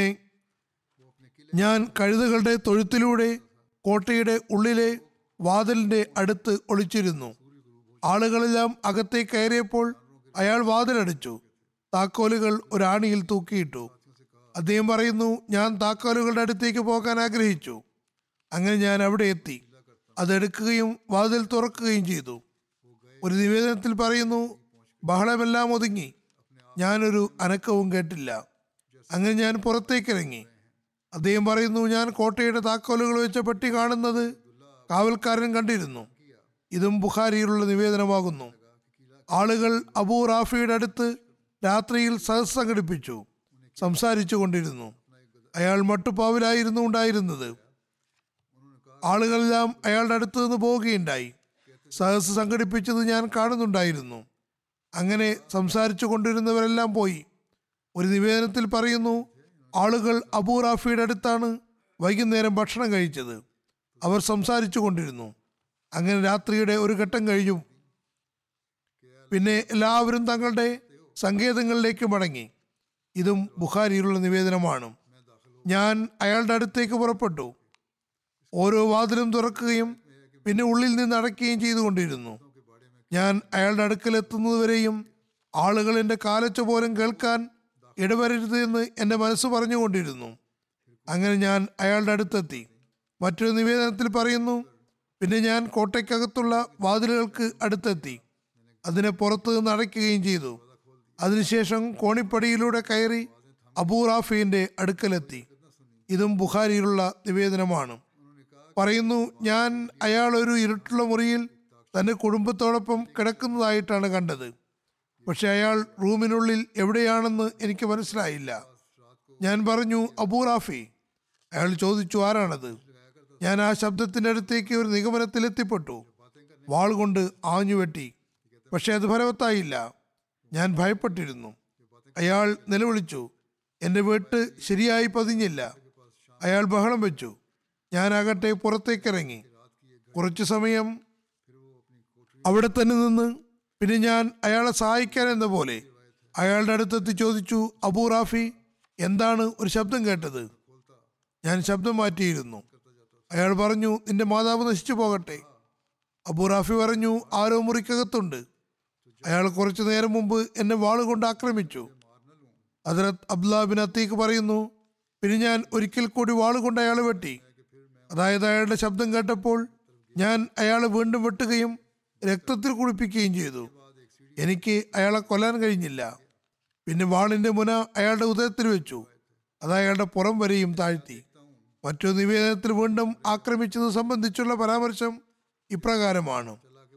ഞാൻ കഴുതകളുടെ തൊഴുത്തിലൂടെ കോട്ടയുടെ ഉള്ളിലെ വാതിലിന്റെ അടുത്ത് ഒളിച്ചിരുന്നു ആളുകളെല്ലാം അകത്തേക്ക് കയറിയപ്പോൾ അയാൾ വാതിലടിച്ചു താക്കോലുകൾ ഒരാണിയിൽ തൂക്കിയിട്ടു അദ്ദേഹം പറയുന്നു ഞാൻ താക്കോലുകളുടെ അടുത്തേക്ക് പോകാൻ ആഗ്രഹിച്ചു അങ്ങനെ ഞാൻ അവിടെ എത്തി അതെടുക്കുകയും വാതിൽ തുറക്കുകയും ചെയ്തു ഒരു നിവേദനത്തിൽ പറയുന്നു ബഹളമെല്ലാം ഒതുങ്ങി ഞാനൊരു അനക്കവും കേട്ടില്ല അങ്ങനെ ഞാൻ പുറത്തേക്കിറങ്ങി അദ്ദേഹം പറയുന്നു ഞാൻ കോട്ടയുടെ താക്കോലുകൾ വെച്ച പെട്ടി കാണുന്നത് കാവൽക്കാരൻ കണ്ടിരുന്നു ഇതും ബുഖാരിയിലുള്ള നിവേദനമാകുന്നു ആളുകൾ അബൂ റാഫിയുടെ അടുത്ത് രാത്രിയിൽ സദസ് സംഘടിപ്പിച്ചു സംസാരിച്ചു കൊണ്ടിരുന്നു അയാൾ മട്ടുപ്പാവിലായിരുന്നു ഉണ്ടായിരുന്നത് ആളുകളെല്ലാം അയാളുടെ അടുത്ത് നിന്ന് പോവുകയുണ്ടായി സദസ് സംഘടിപ്പിച്ചത് ഞാൻ കാണുന്നുണ്ടായിരുന്നു അങ്ങനെ സംസാരിച്ചു കൊണ്ടിരുന്നവരെല്ലാം പോയി ഒരു നിവേദനത്തിൽ പറയുന്നു ആളുകൾ അബൂ റാഫിയുടെ അടുത്താണ് വൈകുന്നേരം ഭക്ഷണം കഴിച്ചത് അവർ സംസാരിച്ചു കൊണ്ടിരുന്നു അങ്ങനെ രാത്രിയുടെ ഒരു ഘട്ടം കഴിഞ്ഞു പിന്നെ എല്ലാവരും തങ്ങളുടെ സങ്കേതങ്ങളിലേക്ക് മടങ്ങി ഇതും ബുഖാരിയിലുള്ള നിവേദനമാണ് ഞാൻ അയാളുടെ അടുത്തേക്ക് പുറപ്പെട്ടു ഓരോ വാതിലും തുറക്കുകയും പിന്നെ ഉള്ളിൽ നിന്ന് അടയ്ക്കുകയും ചെയ്തുകൊണ്ടിരുന്നു ഞാൻ അയാളുടെ അടുക്കൽ എത്തുന്നതുവരെയും ആളുകൾ എൻ്റെ കാലച്ച പോലും കേൾക്കാൻ ഇടവരരുത് എന്ന് എൻ്റെ മനസ്സ് പറഞ്ഞുകൊണ്ടിരുന്നു അങ്ങനെ ഞാൻ അയാളുടെ അടുത്തെത്തി മറ്റൊരു നിവേദനത്തിൽ പറയുന്നു പിന്നെ ഞാൻ കോട്ടയ്ക്കകത്തുള്ള വാതിലുകൾക്ക് അടുത്തെത്തി അതിനെ പുറത്തു നിന്ന് അടയ്ക്കുകയും ചെയ്തു അതിനുശേഷം കോണിപ്പടിയിലൂടെ കയറി അബൂറാഫിന്റെ അടുക്കലെത്തി ഇതും ബുഖാരിയിലുള്ള നിവേദനമാണ് പറയുന്നു ഞാൻ അയാൾ ഒരു ഇരുട്ടുള്ള മുറിയിൽ തന്റെ കുടുംബത്തോടൊപ്പം കിടക്കുന്നതായിട്ടാണ് കണ്ടത് പക്ഷെ അയാൾ റൂമിനുള്ളിൽ എവിടെയാണെന്ന് എനിക്ക് മനസ്സിലായില്ല ഞാൻ പറഞ്ഞു അബൂറാഫി അയാൾ ചോദിച്ചു ആരാണത് ഞാൻ ആ ശബ്ദത്തിന്റെ അടുത്തേക്ക് ഒരു നിഗമനത്തിൽ എത്തിപ്പെട്ടു വാൾ കൊണ്ട് ആഞ്ഞു വെട്ടി പക്ഷെ അത് ഫലവത്തായില്ല ഞാൻ ഭയപ്പെട്ടിരുന്നു അയാൾ നിലവിളിച്ചു എൻ്റെ വെട്ട് ശരിയായി പതിഞ്ഞില്ല അയാൾ ബഹളം വെച്ചു ഞാനാകട്ടെ പുറത്തേക്കിറങ്ങി കുറച്ചു സമയം അവിടെ തന്നെ നിന്ന് പിന്നെ ഞാൻ അയാളെ സഹായിക്കാൻ എന്ന പോലെ അയാളുടെ അടുത്തെത്തി ചോദിച്ചു അബൂ റാഫി എന്താണ് ഒരു ശബ്ദം കേട്ടത് ഞാൻ ശബ്ദം മാറ്റിയിരുന്നു അയാൾ പറഞ്ഞു നിന്റെ മാതാവ് നശിച്ചു പോകട്ടെ അബൂ റാഫി പറഞ്ഞു ആരോ മുറിക്കകത്തുണ്ട് അയാൾ കുറച്ചു നേരം മുമ്പ് എന്നെ വാളുകൊണ്ട് ആക്രമിച്ചു ഹജറത്ത് അബ്ദുല്ലാ ബിൻ അത്തീക്ക് പറയുന്നു പിന്നെ ഞാൻ ഒരിക്കൽ കൂടി വാളുകൊണ്ട് അയാളെ വെട്ടി അതായത് അയാളുടെ ശബ്ദം കേട്ടപ്പോൾ ഞാൻ അയാളെ വീണ്ടും വെട്ടുകയും രക്തത്തിൽ കുളിപ്പിക്കുകയും ചെയ്തു എനിക്ക് അയാളെ കൊല്ലാൻ കഴിഞ്ഞില്ല പിന്നെ വാളിന്റെ മുന അയാളുടെ ഉദരത്തിൽ വെച്ചു അത് അയാളുടെ പുറം വരെയും താഴ്ത്തി മറ്റൊരു നിവേദനത്തിൽ വീണ്ടും ആക്രമിച്ചത് സംബന്ധിച്ചുള്ള പരാമർശം ഇപ്രകാരമാണ്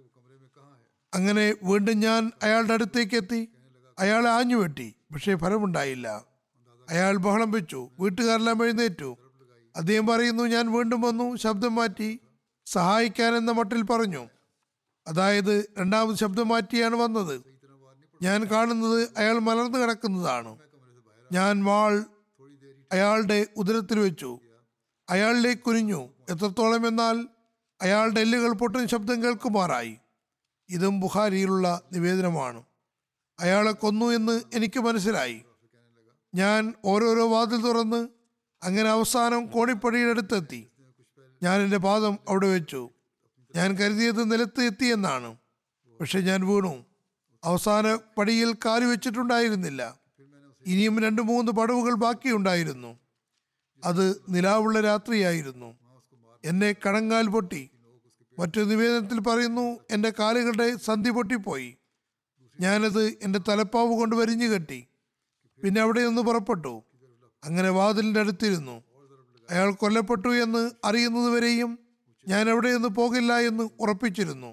അങ്ങനെ വീണ്ടും ഞാൻ അയാളുടെ അടുത്തേക്ക് എത്തി അയാളെ ആഞ്ഞു വെട്ടി പക്ഷേ ഫലമുണ്ടായില്ല അയാൾ ബഹളം വെച്ചു വീട്ടുകാരെല്ലാം എഴുന്നേറ്റു അദ്ദേഹം പറയുന്നു ഞാൻ വീണ്ടും വന്നു ശബ്ദം മാറ്റി സഹായിക്കാൻ എന്ന മട്ടിൽ പറഞ്ഞു അതായത് രണ്ടാമത് ശബ്ദം മാറ്റിയാണ് വന്നത് ഞാൻ കാണുന്നത് അയാൾ മലർന്നു കിടക്കുന്നതാണ് ഞാൻ വാൾ അയാളുടെ ഉദരത്തിൽ വെച്ചു അയാളിലേക്ക് കുനിഞ്ഞു എത്രത്തോളം എന്നാൽ അയാളുടെ എല്ലുകൾ പൊട്ടുന്ന ശബ്ദം കേൾക്കുമാറായി ഇതും ബുഖാരിയിലുള്ള നിവേദനമാണ് അയാളെ കൊന്നു എന്ന് എനിക്ക് മനസ്സിലായി ഞാൻ ഓരോരോ വാതിൽ തുറന്ന് അങ്ങനെ അവസാനം കോണിപ്പടിയുടെ അടുത്തെത്തി ഞാൻ എൻ്റെ പാദം അവിടെ വെച്ചു ഞാൻ കരുതിയത് നിലത്ത് എത്തിയെന്നാണ് പക്ഷെ ഞാൻ വീണു അവസാന പടിയിൽ കാല് വെച്ചിട്ടുണ്ടായിരുന്നില്ല ഇനിയും രണ്ട് മൂന്ന് പടവുകൾ ബാക്കിയുണ്ടായിരുന്നു അത് നിലാവുള്ള രാത്രിയായിരുന്നു എന്നെ കണങ്ങാൽ പൊട്ടി മറ്റൊരു നിവേദനത്തിൽ പറയുന്നു എൻ്റെ കാലുകളുടെ സന്ധി പൊട്ടിപ്പോയി ഞാനത് എൻ്റെ തലപ്പാവ് കൊണ്ട് വരിഞ്ഞു കെട്ടി പിന്നെ അവിടെ നിന്ന് പുറപ്പെട്ടു അങ്ങനെ വാതിലിൻ്റെ അടുത്തിരുന്നു അയാൾ കൊല്ലപ്പെട്ടു എന്ന് അറിയുന്നതുവരെയും ഞാൻ എവിടെ നിന്ന് പോകില്ല എന്ന് ഉറപ്പിച്ചിരുന്നു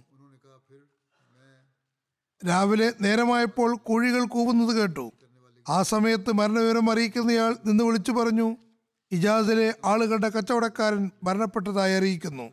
രാവിലെ നേരമായപ്പോൾ കുഴികൾ കൂവുന്നത് കേട്ടു ആ സമയത്ത് മരണവിവരം അറിയിക്കുന്നയാൾ നിന്ന് വിളിച്ചു പറഞ്ഞു ഇജാസിലെ ആളുകളുടെ കച്ചവടക്കാരൻ മരണപ്പെട്ടതായി അറിയിക്കുന്നു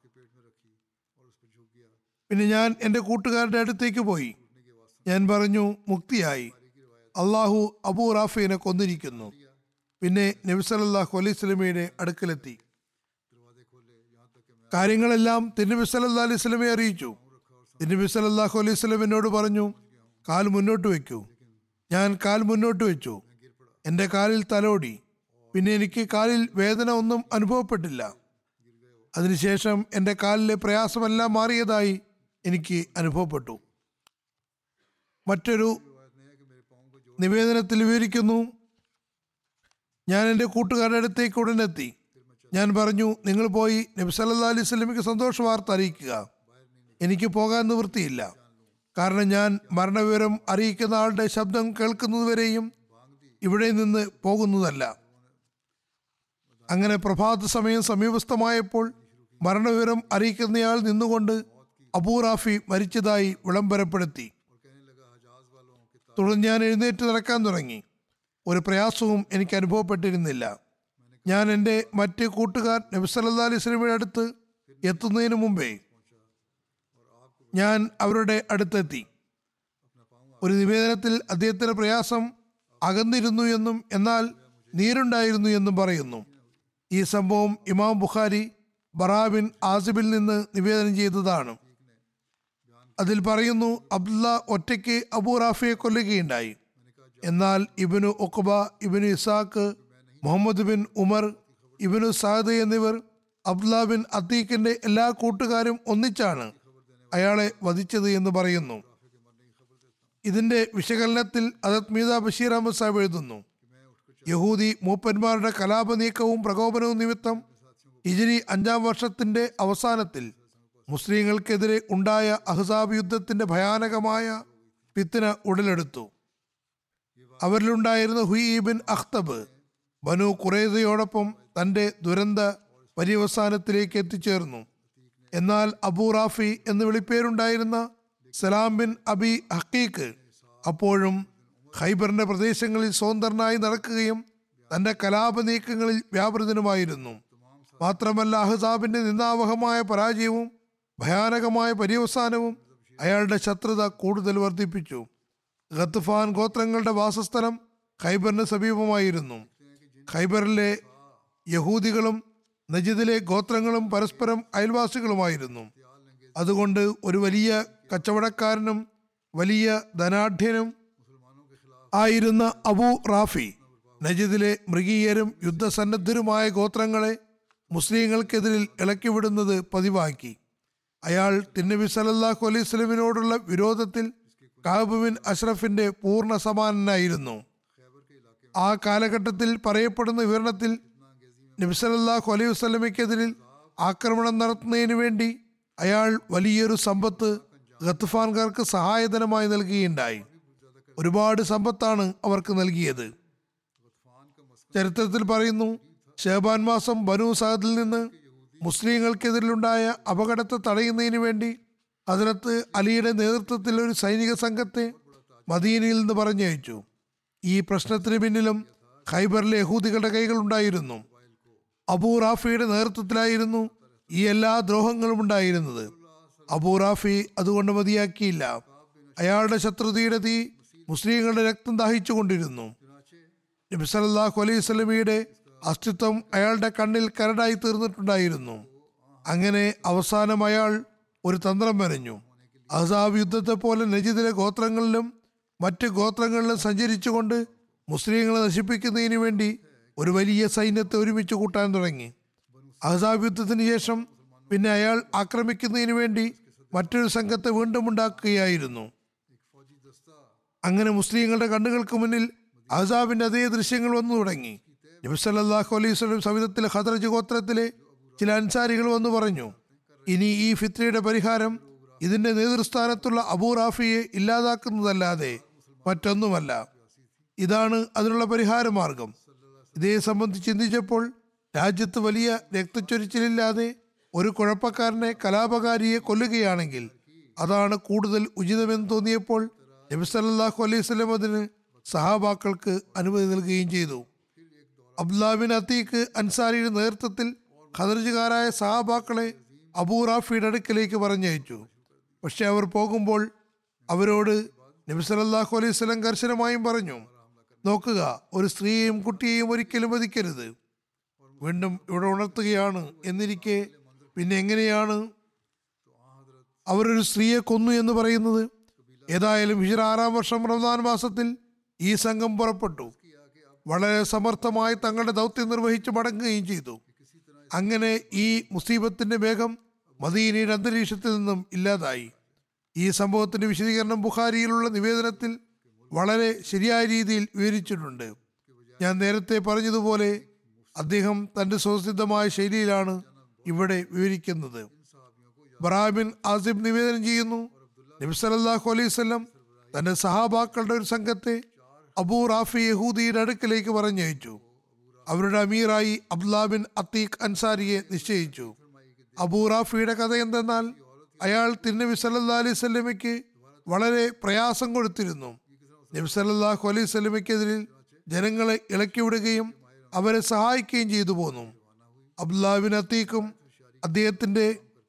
പിന്നെ ഞാൻ എൻ്റെ കൂട്ടുകാരുടെ അടുത്തേക്ക് പോയി ഞാൻ പറഞ്ഞു മുക്തിയായി അള്ളാഹു അബൂ റാഫിനെ കൊന്നിരിക്കുന്നു പിന്നെ നബിസലല്ലാഹു അലൈഹി സ്വലമയുടെ അടുക്കലെത്തി കാര്യങ്ങളെല്ലാം തിരുനബി സല്ലാ അലൈഹി സ്വലമെ അറിയിച്ചു തിരുനബി സല്ലാഹു അലൈഹി സ്വലം എന്നോട് പറഞ്ഞു കാൽ മുന്നോട്ട് വെക്കൂ ഞാൻ കാൽ മുന്നോട്ട് വെച്ചു എൻ്റെ കാലിൽ തലോടി പിന്നെ എനിക്ക് കാലിൽ വേദന ഒന്നും അനുഭവപ്പെട്ടില്ല അതിനുശേഷം എൻ്റെ കാലിലെ പ്രയാസമെല്ലാം മാറിയതായി എനിക്ക് അനുഭവപ്പെട്ടു മറ്റൊരു നിവേദനത്തിൽ വിവരിക്കുന്നു ഞാൻ എൻ്റെ കൂട്ടുകാരുടെ അടുത്തേക്ക് ഉടനെത്തി ഞാൻ പറഞ്ഞു നിങ്ങൾ പോയി നബി സല്ലാ അലൈഹി സ്വലമിക്ക് സന്തോഷ വാർത്ത അറിയിക്കുക എനിക്ക് പോകാൻ നിവൃത്തിയില്ല കാരണം ഞാൻ മരണവിവരം അറിയിക്കുന്ന ആളുടെ ശബ്ദം കേൾക്കുന്നതുവരെയും ഇവിടെ നിന്ന് പോകുന്നതല്ല അങ്ങനെ പ്രഭാത സമയം സമീപസ്ഥമായപ്പോൾ മരണവിവരം അറിയിക്കുന്നയാൾ നിന്നുകൊണ്ട് അബൂറാഫി മരിച്ചതായി വിളംബരപ്പെടുത്തി തുടർന്ന് ഞാൻ എഴുന്നേറ്റ് നടക്കാൻ തുടങ്ങി ഒരു പ്രയാസവും എനിക്ക് അനുഭവപ്പെട്ടിരുന്നില്ല ഞാൻ എൻ്റെ മറ്റ് കൂട്ടുകാർ നബിസല്ലാ അലൈഹി സ്വലമിയുടെ അടുത്ത് എത്തുന്നതിന് മുമ്പേ ഞാൻ അവരുടെ അടുത്തെത്തി ഒരു നിവേദനത്തിൽ അദ്ദേഹത്തിന്റെ പ്രയാസം അകന്നിരുന്നു എന്നും എന്നാൽ നീരുണ്ടായിരുന്നു എന്നും പറയുന്നു ഈ സംഭവം ഇമാം ബുഖാരി ബറാബിൻ ആസിബിൽ നിന്ന് നിവേദനം ചെയ്തതാണ് അതിൽ പറയുന്നു അബ്ദുള്ള ഒറ്റയ്ക്ക് അബൂ റാഫിയെ കൊല്ലുകയുണ്ടായി എന്നാൽ Ibn Uqba Ibn Ishaq Muhammad bin Umar Ibn Saad എന്നിവർ അബ്ദുല്ല ബിൻ അത്തീഖിന്റെ എല്ലാ കൂട്ടുകാരും ഒന്നിച്ചാണ് അയാളെ വധിച്ചത് എന്ന് പറയുന്നു ഇതിന്റെ വിശകലനത്തിൽ അതത് മീത ബഷീർ അഹമ്മദ് സാഹിബ് എഴുതുന്നു യഹൂദി മൂപ്പന്മാരുടെ കലാപ നീക്കവും പ്രകോപനവും നിമിത്തം ഹിജരി അഞ്ചാം വർഷത്തിന്റെ അവസാനത്തിൽ മുസ്ലിങ്ങൾക്കെതിരെ ഉണ്ടായ അഹ്സാബ് യുദ്ധത്തിന്റെ ഭയാനകമായ പിത്തിന ഉടലെടുത്തു അവരിലുണ്ടായിരുന്ന ഹുയി ബിൻ അഖ്തബ് ബനു ഖുറൈദയോടൊപ്പം തന്റെ ദുരന്ത പര്യവസാനത്തിലേക്ക് എത്തിച്ചേർന്നു എന്നാൽ അബൂ റാഫി എന്ന് വിളിപ്പേരുണ്ടായിരുന്ന സലാം ബിൻ അബി ഹക്കീക്ക് അപ്പോഴും ഖൈബറിന്റെ പ്രദേശങ്ങളിൽ സ്വതന്ത്രനായി നടക്കുകയും തന്റെ കലാപ നീക്കങ്ങളിൽ വ്യാപൃതനുമായിരുന്നു മാത്രമല്ല അഹ്സാബിന്റെ നിന്ദാവഹമായ പരാജയവും ഭയാനകമായ പര്യവസാനവും അയാളുടെ ശത്രുത കൂടുതൽ വർദ്ധിപ്പിച്ചു ഖത്ഫാൻ ഗോത്രങ്ങളുടെ വാസസ്ഥലം ഖൈബറിന് സമീപമായിരുന്നു ഖൈബറിലെ യഹൂദികളും നജിദിലെ ഗോത്രങ്ങളും പരസ്പരം അയൽവാസികളുമായിരുന്നു അതുകൊണ്ട് ഒരു വലിയ കച്ചവടക്കാരനും വലിയ ധനാഢ്യനും ആയിരുന്ന അബു റാഫി നജിദിലെ മൃഗീയരും യുദ്ധസന്നദ്ധരുമായ ഗോത്രങ്ങളെ മുസ്ലിങ്ങൾക്കെതിരിൽ ഇളക്കിവിടുന്നത് പതിവാക്കി അയാൾ തിന്നബി സലല്ലാഹു അലൈഹി സ്വലമിനോടുള്ള വിരോധത്തിൽ കാബ് ബിൻ അഷ്റഫിന്റെ പൂർണ്ണ സമാനനായിരുന്നു ആ കാലഘട്ടത്തിൽ പറയപ്പെടുന്ന വിവരണത്തിൽ നബി സല്ലല്ലാഹു അലൈഹി വസല്ലമയ്ക്കെതിരിൽ ആക്രമണം നടത്തുന്നതിന് വേണ്ടി അയാൾ വലിയൊരു സമ്പത്ത് ഗത്ത്ഫാൻകാർക്ക് സഹായധനമായി നൽകുകയുണ്ടായി ഒരുപാട് സമ്പത്താണ് അവർക്ക് നൽകിയത് ചരിത്രത്തിൽ പറയുന്നു ഷേബാൻ മാസം ബനു സഹദിൽ നിന്ന് മുസ്ലിങ്ങൾക്കെതിരിലുണ്ടായ അപകടത്തെ തടയുന്നതിന് വേണ്ടി ഹസരത്ത് അലിയുടെ നേതൃത്വത്തിൽ ഒരു സൈനിക സംഘത്തെ മദീനയിൽ നിന്ന് പറഞ്ഞയച്ചു ഈ പ്രശ്നത്തിന് പിന്നിലും ഖൈബറിലെ യഹൂദികളുടെ കൈകൾ ഉണ്ടായിരുന്നു അബൂ റാഫിയുടെ നേതൃത്വത്തിലായിരുന്നു ഈ എല്ലാ ദ്രോഹങ്ങളും ഉണ്ടായിരുന്നത് അബൂ റാഫി അതുകൊണ്ട് മതിയാക്കിയില്ല അയാളുടെ ശത്രുതയുടെ തീ മുസ്ലിങ്ങളുടെ രക്തം ദാഹിച്ചുകൊണ്ടിരുന്നു നബി സല്ലല്ലാഹു അലൈഹി സ്വലമിയുടെ അസ്തിത്വം അയാളുടെ കണ്ണിൽ കരടായി തീർന്നിട്ടുണ്ടായിരുന്നു അങ്ങനെ അവസാനം അയാൾ ഒരു തന്ത്രം വരഞ്ഞു അഹ്സാബ് യുദ്ധത്തെ പോലെ നജിദിലെ ഗോത്രങ്ങളിലും മറ്റ് ഗോത്രങ്ങളിലും സഞ്ചരിച്ചുകൊണ്ട് മുസ്ലിങ്ങളെ നശിപ്പിക്കുന്നതിന് വേണ്ടി ഒരു വലിയ സൈന്യത്തെ ഒരുമിച്ച് കൂട്ടാൻ തുടങ്ങി അഹ്സാബ് യുദ്ധത്തിന് ശേഷം പിന്നെ അയാൾ ആക്രമിക്കുന്നതിന് വേണ്ടി മറ്റൊരു സംഘത്തെ വീണ്ടും ഉണ്ടാക്കുകയായിരുന്നു അങ്ങനെ മുസ്ലിങ്ങളുടെ കണ്ണുകൾക്ക് മുന്നിൽ അഹ്സാബിന്റെ അതേ ദൃശ്യങ്ങൾ വന്നു തുടങ്ങി നബി സല്ലല്ലാഹു അലൈഹി വസല്ലം സവിധത്തിലെ ഖദറജ് ഗോത്രത്തിലെ ചില അൻസാരികൾ വന്നു പറഞ്ഞു ഇനി ഈ ഫിത്രയുടെ പരിഹാരം ഇതിന്റെ നേതൃസ്ഥാനത്തുള്ള അബൂ റാഫിയെ ഇല്ലാതാക്കുന്നതല്ലാതെ മറ്റൊന്നുമല്ല ഇതാണ് അതിനുള്ള പരിഹാര മാർഗം ഇതേ സംബന്ധിച്ച് ചിന്തിച്ചപ്പോൾ രാജ്യത്ത് വലിയ രക്തച്ചൊരിച്ചിലില്ലാതെ ഒരു കുഴപ്പക്കാരനെ കലാപകാരിയെ കൊല്ലുകയാണെങ്കിൽ അതാണ് കൂടുതൽ ഉചിതമെന്ന് തോന്നിയപ്പോൾ നബി സല്ലല്ലാഹു അലൈഹി വസല്ലം അതിന് സഹാബാക്കൾക്ക് അനുമതി നൽകുകയും ചെയ്തു അബ്ദുല്ലാബിൻ അത്തീഖ് അൻസാരിയുടെ നേതൃത്വത്തിൽ ഖദർജുകാരായ സഹാബാക്കളെ അബൂ റാഫിയുടെ അടുക്കലേക്ക് പറഞ്ഞയച്ചു പക്ഷെ അവർ പോകുമ്പോൾ അവരോട് നബി സല്ലല്ലാഹു അലൈഹി വസല്ലം കർശനമായും പറഞ്ഞു നോക്കുക ഒരു സ്ത്രീയെയും കുട്ടിയെയും ഒരിക്കലും വധിക്കരുത് വീണ്ടും ഇവിടെ ഉണർത്തുകയാണ് എന്നിരിക്കെ പിന്നെ എങ്ങനെയാണ് അവരൊരു സ്ത്രീയെ കൊന്നു എന്ന് പറയുന്നത് ഏതായാലും ഹിജറ ആറാം വർഷം റമദാൻ മാസത്തിൽ ഈ സംഘം പുറപ്പെട്ടു വളരെ സമർത്ഥമായി തങ്ങളുടെ ദൗത്യം നിർവഹിച്ച് മടങ്ങുകയും ചെയ്തു അങ്ങനെ ഈ മുസീബത്തിന്റെ വേഗം മദീനയുടെ അന്തരീക്ഷത്തിൽ നിന്നും ഇല്ലാതായി ഈ സംഭവത്തിന്റെ വിശദീകരണം ബുഖാരിയിലുള്ള നിവേദനത്തിൽ വളരെ ശരിയായ രീതിയിൽ വിവരിച്ചിട്ടുണ്ട് ഞാൻ നേരത്തെ പറഞ്ഞതുപോലെ അദ്ദേഹം തന്റെ സ്വസിദ്ധമായ ശൈലിയിലാണ് ഇവിടെ വിവരിക്കുന്നത് ബറാബിൻ ആസിബ് നിവേദനം ചെയ്യുന്നു നബി സല്ലല്ലാഹു അലൈഹി വസല്ലം തന്റെ സഹാബാക്കളുടെ ഒരു സംഘത്തെ അബൂ റാഫി യഹൂദിയുടെ അടുക്കലേക്ക് പറഞ്ഞയച്ചു അവരുടെ അമീറായി അബ്ദുല്ലാ ബിൻ അത്തീഖ് അൻസാരിയെ നിശ്ചയിച്ചു അബൂ റാഫിയുടെ കഥ എന്തെന്നാൽ അയാൾ തിരുനബി സല്ലല്ലാഹു അലൈഹി സ്വലമയ്ക്ക് വളരെ പ്രയാസം കൊടുത്തിരുന്നു നബി സല്ലല്ലാഹു അലൈഹി സ്വലമയ്ക്കെതിരിൽ ജനങ്ങളെ ഇളക്കിവിടുകയും അവരെ സഹായിക്കുകയും ചെയ്തു പോന്നു അബ്ദുല്ലാ ബിൻ അത്തീഖും അദ്ദേഹത്തിന്റെ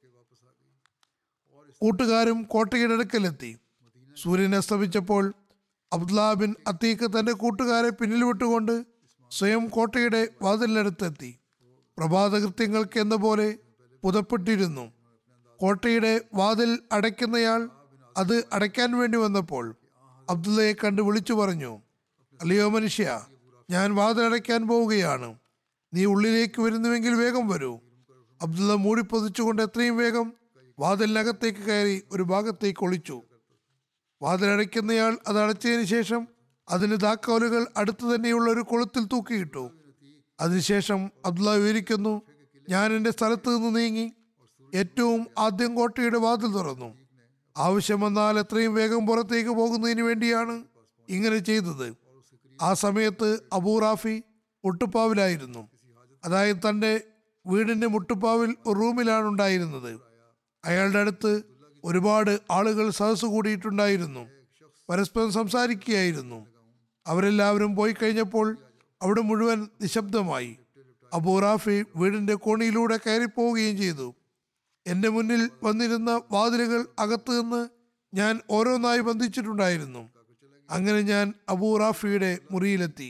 കൂട്ടുകാരും കോട്ടയുടെ അടുക്കലെത്തി സൂര്യൻ അസ്തമിച്ചപ്പോൾ അബ്ദുല്ലാ ബിൻ അത്തീഖ് തന്റെ കൂട്ടുകാരെ പിന്നിൽ വിട്ടുകൊണ്ട് സ്വയം കോട്ടയുടെ വാതിലിനടുത്തെത്തി പ്രഭാതകൃത്യങ്ങൾക്ക് എന്ന പോലെ പുതപ്പെട്ടിരുന്നു കോട്ടയുടെ വാതിൽ അടയ്ക്കുന്നയാൾ അത് അടയ്ക്കാൻ വേണ്ടി വന്നപ്പോൾ അബ്ദുള്ളയെ കണ്ട് വിളിച്ചു പറഞ്ഞു അല്ലയോ മനുഷ്യ ഞാൻ വാതിലടയ്ക്കാൻ പോവുകയാണ് നീ ഉള്ളിലേക്ക് വരുന്നുവെങ്കിൽ വേഗം വരൂ അബ്ദുള്ള മൂടിപ്പൊതിച്ചുകൊണ്ട് എത്രയും വേഗം വാതിലിനകത്തേക്ക് കയറി ഒരു ഭാഗത്തേക്ക് ഒളിച്ചു വാതിലടയ്ക്കുന്നയാൾ അത് അടച്ചതിന് ശേഷം അതിന് താക്കോലുകൾ അടുത്ത് തന്നെയുള്ള ഒരു കുളത്തിൽ തൂക്കിയിട്ടു അതിനുശേഷം അബ്ദുള്ള വിവരിക്കുന്നു ഞാൻ എൻ്റെ സ്ഥലത്ത് നിന്ന് നീങ്ങി ഏറ്റവും ആദ്യം കോട്ടയുടെ വാതിൽ തുറന്നു ആവശ്യം വന്നാൽ എത്രയും വേഗം പുറത്തേക്ക് പോകുന്നതിന് വേണ്ടിയാണ് ഇങ്ങനെ ചെയ്തത് ആ സമയത്ത് അബൂറാഫി മുട്ടുപ്പാവിലായിരുന്നു അതായത് തൻ്റെ വീടിൻ്റെ മുട്ടുപ്പാവിൽ ഒരു റൂമിലാണ് ഉണ്ടായിരുന്നത് അയാളുടെ അടുത്ത് ഒരുപാട് ആളുകൾ സദസ് കൂടിയിട്ടുണ്ടായിരുന്നു പരസ്പരം സംസാരിക്കുകയായിരുന്നു അവരെല്ലാവരും പോയി കഴിഞ്ഞപ്പോൾ അവിടെ മുഴുവൻ നിശബ്ദമായി അബൂറാഫി വീടിന്റെ കോണിയിലൂടെ കയറിപ്പോവുകയും ചെയ്തു എൻ്റെ മുന്നിൽ വന്നിരുന്ന വാതിലുകൾ അകത്തു നിന്ന് ഞാൻ ഓരോന്നായി ബന്ധിച്ചിട്ടുണ്ടായിരുന്നു അങ്ങനെ ഞാൻ അബൂറാഫിയുടെ മുറിയിലെത്തി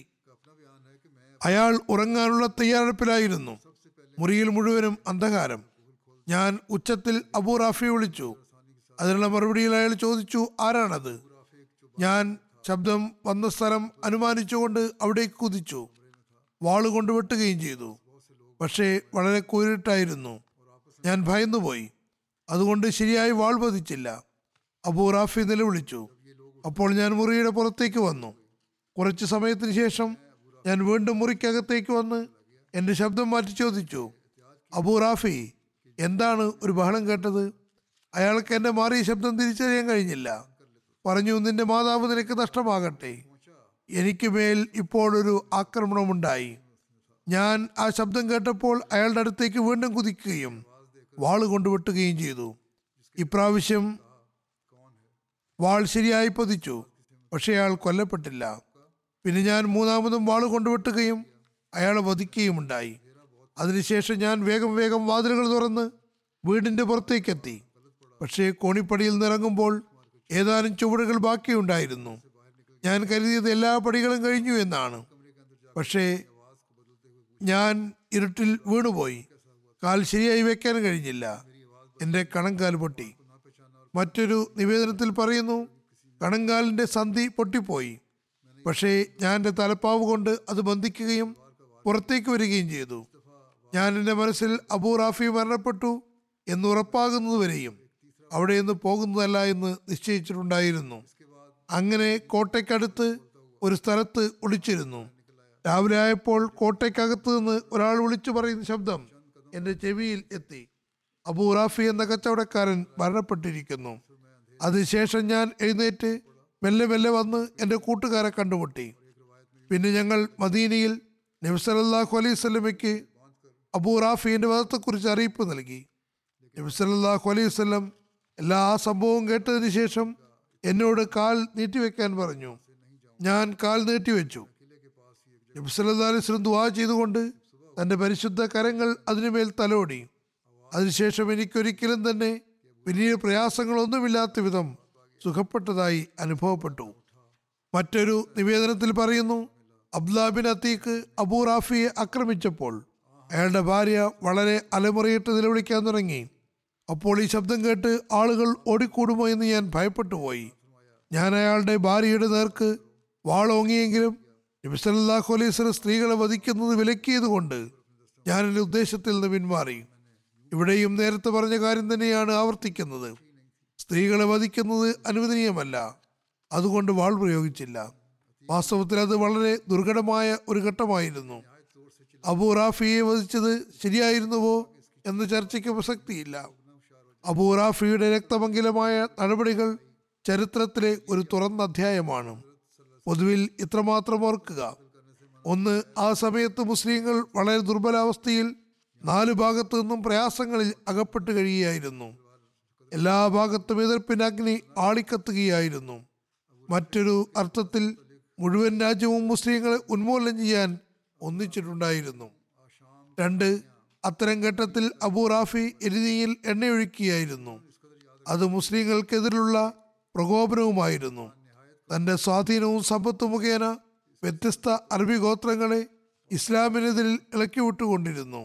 അയാൾ ഉറങ്ങാനുള്ള തയ്യാറെടുപ്പിലായിരുന്നു മുറിയിൽ മുഴുവനും അന്ധകാരം ഞാൻ ഉച്ചത്തിൽ അബൂറാഫിയെ വിളിച്ചു അതിനുള്ള മറുപടിയിൽ അയാൾ ചോദിച്ചു ആരാണത് ഞാൻ ശബ്ദം വന്ന സ്ഥലം അനുമാനിച്ചുകൊണ്ട് അവിടേക്ക് കുതിച്ചു വാളുകൊണ്ട് വെട്ടുകയും ചെയ്തു പക്ഷേ വളരെ കൂരിട്ടായിരുന്നു ഞാൻ ഭയന്നുപോയി അതുകൊണ്ട് ശരിയായി വാൾ പതിച്ചില്ല അബൂ റാഫി നിലവിളിച്ചു അപ്പോൾ ഞാൻ മുറിയുടെ പുറത്തേക്ക് വന്നു കുറച്ച് സമയത്തിന് ശേഷം ഞാൻ വീണ്ടും മുറിക്കകത്തേക്ക് വന്ന് എൻ്റെ ശബ്ദം മാറ്റി ചോദിച്ചു അബൂ റാഫി എന്താണ് ഒരു ബഹളം കേട്ടത് അയാൾക്ക് എൻ്റെ മാറിയ ശബ്ദം തിരിച്ചറിയാൻ കഴിഞ്ഞില്ല പറഞ്ഞു നിന്റെ മാതാവ് നിനക്ക് നഷ്ടമാകട്ടെ എനിക്ക് മേൽ ഇപ്പോൾ ഒരു ആക്രമണമുണ്ടായി ഞാൻ ആ ശബ്ദം കേട്ടപ്പോൾ അയാളുടെ അടുത്തേക്ക് വീണ്ടും കുതിക്കുകയും വാള് കൊണ്ട് വെട്ടുകയും ചെയ്തു ഇപ്രാവശ്യം വാൾ ശരിയായി പതിച്ചു പക്ഷെ അയാൾ കൊല്ലപ്പെട്ടില്ല പിന്നെ ഞാൻ മൂന്നാമതും വാള് കൊണ്ട് വെട്ടുകയും അയാളെ വധിക്കുകയും ഉണ്ടായി അതിനുശേഷം ഞാൻ വേഗം വേഗം വാതിലുകൾ തുറന്ന് വീടിന്റെ പുറത്തേക്കെത്തി പക്ഷേ കോണിപ്പടിയിൽ നിന്നിറങ്ങുമ്പോൾ ഏതാനും ചുവടുകൾ ബാക്കിയുണ്ടായിരുന്നു ഞാൻ കരുതിയത് എല്ലാ പടികളും കഴിഞ്ഞു എന്നാണ് പക്ഷേ ഞാൻ ഇരുട്ടിൽ വീണുപോയി കാൽ ശരിയായി വെക്കാൻ കഴിഞ്ഞില്ല എൻ്റെ കണങ്കാൽ പൊട്ടി മറ്റൊരു നിവേദനത്തിൽ പറയുന്നു കണങ്കാലിൻ്റെ സന്ധി പൊട്ടിപ്പോയി പക്ഷേ ഞാൻ എൻ്റെ തലപ്പാവ് കൊണ്ട് അത് ബന്ധിക്കുകയും പുറത്തേക്ക് വരികയും ചെയ്തു ഞാൻ എൻ്റെ മനസ്സിൽ അബൂ റാഫി മരണപ്പെട്ടു എന്ന് ഉറപ്പാകുന്നതുവരെയും അവിടെ നിന്ന് പോകുന്നതല്ല എന്ന് നിശ്ചയിച്ചിട്ടുണ്ടായിരുന്നു അങ്ങനെ കോട്ടയ്ക്കടുത്ത് ഒരു സ്ഥലത്ത് ഒളിച്ചിരുന്നു രാവിലെ ആയപ്പോൾ കോട്ടയ്ക്കകത്ത് നിന്ന് ഒരാൾ വിളിച്ചു പറയുന്ന ശബ്ദം എൻ്റെ ചെവിയിൽ എത്തി അബൂ റാഫി എന്ന കച്ചവടക്കാരൻ മരണപ്പെട്ടിരിക്കുന്നു അതിനുശേഷം ഞാൻ എഴുന്നേറ്റ് മെല്ലെ മെല്ലെ വന്ന് എൻ്റെ കൂട്ടുകാരെ കണ്ടുമുട്ടി പിന്നെ ഞങ്ങൾ മദീനയിൽ നബ്സലല്ലാഹു അലൈഹി സ്വലമയ്ക്ക് അബൂ റാഫിന്റെ വധത്തെക്കുറിച്ച് അറിയിപ്പ് നൽകി നബ്സലല്ലാഹു അലൈഹി വസല്ലം എല്ലാ സംഭവവും കേട്ടതിന് ശേഷം എന്നോട് കാൽ നീട്ടിവെക്കാൻ പറഞ്ഞു ഞാൻ കാൽ നീട്ടിവെച്ചു നബ്സല്ലാ അലൈഹി സ്വലം ദുവാ ചെയ്തുകൊണ്ട് തന്റെ പരിശുദ്ധ കരങ്ങൾ അതിനുമേൽ തലോടി അതിനുശേഷം എനിക്കൊരിക്കലും തന്നെ വലിയ പ്രയാസങ്ങളൊന്നുമില്ലാത്ത വിധം സുഖപ്പെട്ടതായി അനുഭവപ്പെട്ടു മറ്റൊരു നിവേദനത്തിൽ പറയുന്നു അബ്ദുല്ലാ ബിൻ അത്തീഖ് അബൂ റാഫിയെ ആക്രമിച്ചപ്പോൾ അയാളുടെ ഭാര്യ വളരെ അലമുറയിട്ട് നിലവിളിക്കാൻ തുടങ്ങി അപ്പോൾ ഈ ശബ്ദം കേട്ട് ആളുകൾ ഓടിക്കൂടുമോ എന്ന് ഞാൻ ഭയപ്പെട്ടു പോയി ഞാൻ അയാളുടെ ഭാര്യയുടെ നേർക്ക് വാളോങ്ങിയെങ്കിലും നബിസല്ലാഹു അലൈഹി സ്വലം സ്ത്രീകളെ വധിക്കുന്നത് വിലക്കിയതുകൊണ്ട് ഞാൻ എൻ്റെ ഉദ്ദേശത്തിൽ നിന്ന് പിന്മാറി ഇവിടെയും നേരത്തെ പറഞ്ഞ കാര്യം തന്നെയാണ് ആവർത്തിക്കുന്നത് സ്ത്രീകളെ വധിക്കുന്നത് അനുവദനീയമല്ല അതുകൊണ്ട് വാൾ പ്രയോഗിച്ചില്ല വാസ്തവത്തിൽ അത് വളരെ ദുർഘടമായ ഒരു ഘട്ടമായിരുന്നു അബൂ റാഫിയെ വധിച്ചത് ശരിയായിരുന്നുവോ എന്ന ചർച്ചയ്ക്ക് പ്രസക്തിയില്ല അബൂ റാഫിയുടെ രക്തമംഗലമായ നടപടികൾ ചരിത്രത്തിലെ ഒരു തുറന്ന അധ്യായമാണ് പൊതുവിൽ ഇത്രമാത്രം ഓർക്കുക ഒന്ന് ആ സമയത്ത് മുസ്ലിങ്ങൾ വളരെ ദുർബലാവസ്ഥയിൽ നാലു ഭാഗത്തു നിന്നും പ്രയാസങ്ങളിൽ അകപ്പെട്ട് കഴിയുകയായിരുന്നു എല്ലാ ഭാഗത്തും എതിർപ്പിന്റെ അഗ്നി ആളിക്കത്തുകയായിരുന്നു മറ്റൊരു അർത്ഥത്തിൽ മുഴുവൻ രാജ്യവും മുസ്ലിങ്ങളെ ഉന്മൂലനം ചെയ്യാൻ ഒന്നിച്ചിട്ടുണ്ടായിരുന്നു രണ്ട് അത്തരം ഘട്ടത്തിൽ അബൂ റാഫി എരുതിയിൽ എണ്ണയൊഴുക്കിയായിരുന്നു അത് മുസ്ലിങ്ങൾക്കെതിരുള്ള പ്രകോപനവുമായിരുന്നു തന്റെ സ്വാധീനവും സമ്പത്തും മുഖേന വ്യത്യസ്ത അറബി ഗോത്രങ്ങളെ ഇസ്ലാമിനെതിരിൽ ഇളക്കി വിട്ടുകൊണ്ടിരുന്നു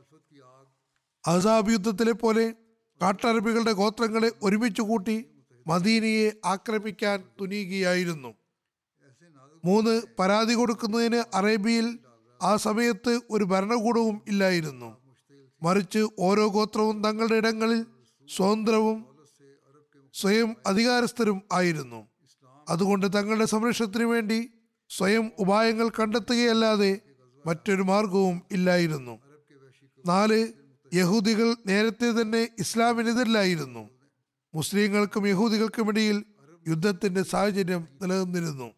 അസാബ് യുദ്ധത്തിലെ പോലെ കാട്ടറബികളുടെ ഗോത്രങ്ങളെ ഒരുമിച്ച് കൂട്ടി മദീനയെ ആക്രമിക്കാൻ തുനിയുകയായിരുന്നു മൂന്ന് പരാതി കൊടുക്കുന്നതിന് അറേബ്യയിൽ ആ സമയത്ത് ഒരു ഭരണകൂടവും ഇല്ലായിരുന്നു മറിച്ച് ഓരോ ഗോത്രവും തങ്ങളുടെ ഇടങ്ങളിൽ സ്വതന്ത്രവും സ്വയം അധികാരസ്ഥരും ആയിരുന്നു അതുകൊണ്ട് തങ്ങളുടെ സംരക്ഷണത്തിനു വേണ്ടി സ്വയം ഉപായങ്ങൾ കണ്ടെത്തുകയല്ലാതെ മറ്റൊരു മാർഗവും ഇല്ലായിരുന്നു നാല് യഹൂദികൾ നേരത്തെ തന്നെ ഇസ്ലാമിനെതിരിലായിരുന്നു മുസ്ലിങ്ങൾക്കും യഹൂദികൾക്കുമിടയിൽ യുദ്ധത്തിന്റെ സാഹചര്യം നിലനിന്നിരുന്നു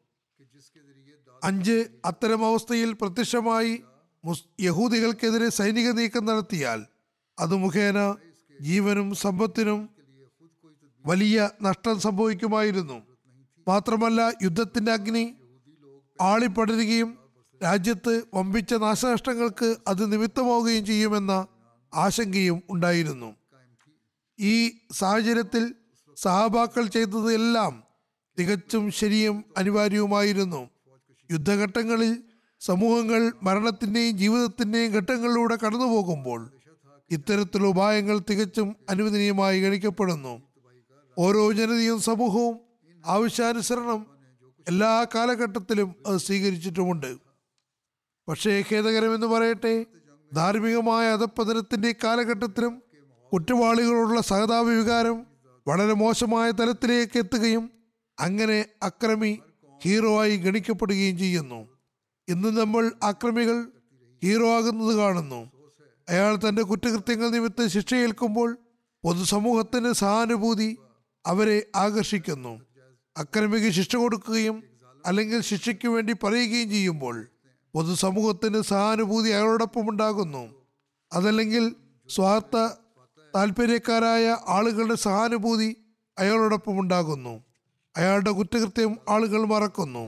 അഞ്ച് അത്തരം അവസ്ഥയിൽ പ്രത്യക്ഷമായി മുസ് യഹൂദികൾക്കെതിരെ സൈനിക നീക്കം നടത്തിയാൽ അത് മുഖേന ജീവനും സമ്പത്തിനും വലിയ നഷ്ടം സംഭവിക്കുമായിരുന്നു മാത്രമല്ല യുദ്ധത്തിന്റെ അഗ്നി ആളിപ്പടരുകയും രാജ്യത്ത് വമ്പിച്ച നാശനഷ്ടങ്ങൾക്ക് അത് നിമിത്തമാവുകയും ചെയ്യുമെന്ന ആശങ്കയും ഉണ്ടായിരുന്നു ഈ സാഹചര്യത്തിൽ സഹാബാക്കൾ ചെയ്തത് എല്ലാം തികച്ചും ശരിയും അനിവാര്യവുമായിരുന്നു യുദ്ധഘട്ടങ്ങളിൽ സമൂഹങ്ങൾ മരണത്തിന്റെയും ജീവിതത്തിന്റെയും ഘട്ടങ്ങളിലൂടെ കടന്നു പോകുമ്പോൾ ഇത്തരത്തിലുള്ള ഉപായങ്ങൾ തികച്ചും അനുവദനീയമായി ഗണിക്കപ്പെടുന്നു ഓരോ ജനതയും സമൂഹവും ആവശ്യാനുസരണം എല്ലാ കാലഘട്ടത്തിലും അത് സ്വീകരിച്ചിട്ടുമുണ്ട് പക്ഷേ ഖേദകരമെന്ന് പറയട്ടെ ധാർമ്മികമായ അധപ്പതനത്തിന്റെ കാലഘട്ടത്തിലും കുറ്റവാളികളോടുള്ള സഹതാപ വികാരം വളരെ മോശമായ തലത്തിലേക്ക് എത്തുകയും അങ്ങനെ അക്രമി ഹീറോ ആയി ഗണിക്കപ്പെടുകയും ചെയ്യുന്നു ഇന്ന് നമ്മൾ അക്രമികൾ ഹീറോ ആകുന്നത് കാണുന്നു അയാൾ തന്റെ കുറ്റകൃത്യങ്ങൾ നിമിത്തം ശിക്ഷയേൽക്കുമ്പോൾ പൊതുസമൂഹത്തിന്റെ സഹാനുഭൂതി അവരെ ആകർഷിക്കുന്നു അക്രമിക്ക് ശിക്ഷ കൊടുക്കുകയും അല്ലെങ്കിൽ ശിക്ഷയ്ക്ക് വേണ്ടി പറയുകയും ചെയ്യുമ്പോൾ പൊതുസമൂഹത്തിന് സഹാനുഭൂതി അയാളോടൊപ്പം ഉണ്ടാകുന്നു അതല്ലെങ്കിൽ സ്വാർത്ഥ താല്പര്യക്കാരായ ആളുകളുടെ സഹാനുഭൂതി അയാളോടൊപ്പം ഉണ്ടാകുന്നു അയാളുടെ കുറ്റകൃത്യം ആളുകൾ മറക്കുന്നു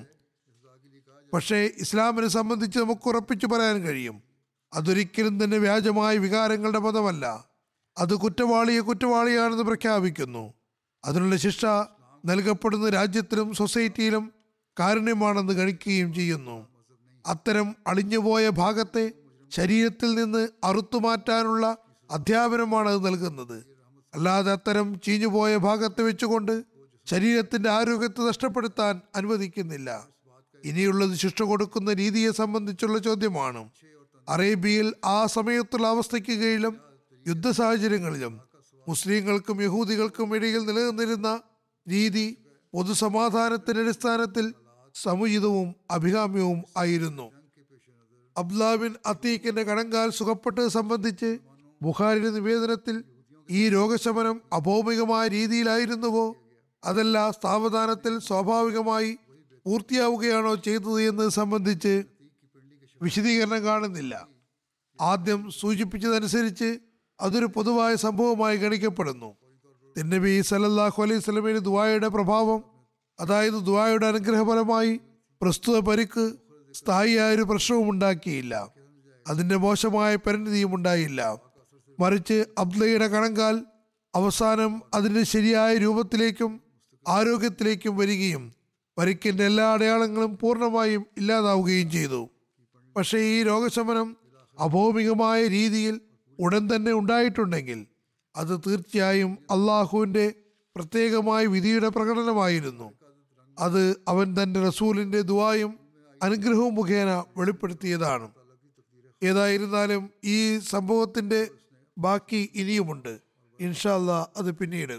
പക്ഷേ ഇസ്ലാമിനെ സംബന്ധിച്ച് നമുക്ക് ഉറപ്പിച്ചു പറയാൻ കഴിയും അതൊരിക്കലും തന്നെ വ്യാജമായ വികാരങ്ങളുടെ മതമല്ല അത് കുറ്റവാളിയെ കുറ്റവാളിയാണെന്ന് പ്രഖ്യാപിക്കുന്നു അതിനുള്ള ശിക്ഷ നൽകപ്പെടുന്ന രാജ്യത്തിലും സൊസൈറ്റിയിലും കാരുണ്യമാണെന്ന് ഗണിക്കുകയും ചെയ്യുന്നു അത്തരം അളിഞ്ഞുപോയ ഭാഗത്തെ ശരീരത്തിൽ നിന്ന് അറുത്തുമാറ്റാനുള്ള അധ്യാപനമാണ് അത് നൽകുന്നത് അല്ലാതെ അത്തരം ചീഞ്ഞുപോയ ഭാഗത്തെ വെച്ചുകൊണ്ട് ശരീരത്തിന്റെ ആരോഗ്യത്തെ നഷ്ടപ്പെടുത്താൻ അനുവദിക്കുന്നില്ല ഇനിയുള്ളത് ശിക്ഷ കൊടുക്കുന്ന രീതിയെ സംബന്ധിച്ചുള്ള ചോദ്യമാണ് അറേബ്യയിൽ ആ സമയത്തുള്ള അവസ്ഥയ്ക്ക് കീഴിലും യുദ്ധ സാഹചര്യങ്ങളിലും മുസ്ലിങ്ങൾക്കും യഹൂദികൾക്കും ഇടയിൽ നിലനിന്നിരുന്ന രീതി പൊതുസമാധാനത്തിന്റെ അടിസ്ഥാനത്തിൽ സമുചിതവും അഭികാമ്യവും ആയിരുന്നു അബ്ദുല്ലാബിൻ അത്തീഖിന്റെ കണങ്കാൽ സുഖപ്പെട്ടത് സംബന്ധിച്ച് ബുഖാരിയുടെ നിവേദനത്തിൽ ഈ രോഗശമനം അഭൗമികമായ രീതിയിലായിരുന്നുവോ അതല്ല സാവധാനത്തിൽ സ്വാഭാവികമായി പൂർത്തിയാവുകയാണോ ചെയ്തത് എന്ന് സംബന്ധിച്ച് വിശദീകരണം കാണുന്നില്ല ആദ്യം സൂചിപ്പിച്ചതനുസരിച്ച് അതൊരു പൊതുവായ സംഭവമായി ഗണിക്കപ്പെടുന്നു തിന്നബി സല്ലല്ലാഹു അലൈഹി സ്വലമിന് ദുവായുടെ പ്രഭാവം അതായത് ദുവായുടെ അനുഗ്രഹഫലമായി പ്രസ്തുത പരിക്ക് സ്ഥായിയായ ഒരു പ്രശ്നവും ഉണ്ടാക്കിയില്ല അതിന്റെ മോശമായ പരിണിതിയും ഉണ്ടായില്ല മറിച്ച് അബ്ദയുടെ കണങ്കാൽ അവസാനം അതിന്റെ ശരിയായ രൂപത്തിലേക്കും ആരോഗ്യത്തിലേക്കും വരികയും പരിക്കിന്റെ എല്ലാ അടയാളങ്ങളും പൂർണ്ണമായും ഇല്ലാതാവുകയും ചെയ്തു പക്ഷേ ഈ രോഗശമനം അഭൗമികമായ രീതിയിൽ ഉടൻ തന്നെ ഉണ്ടായിട്ടുണ്ടെങ്കിൽ അത് തീർച്ചയായും അള്ളാഹുവിന്റെ പ്രത്യേകമായ വിധിയുടെ പ്രകടനമായിരുന്നു അത് അവൻ തന്റെ റസൂലിന്റെ ദുവായും അനുഗ്രഹവും മുഖേന വെളിപ്പെടുത്തിയതാണ് ഏതായിരുന്നാലും ഈ സംഭവത്തിന്റെ ബാക്കി ഇനിയുമുണ്ട് ഇൻഷാല്ല അത് പിന്നീട്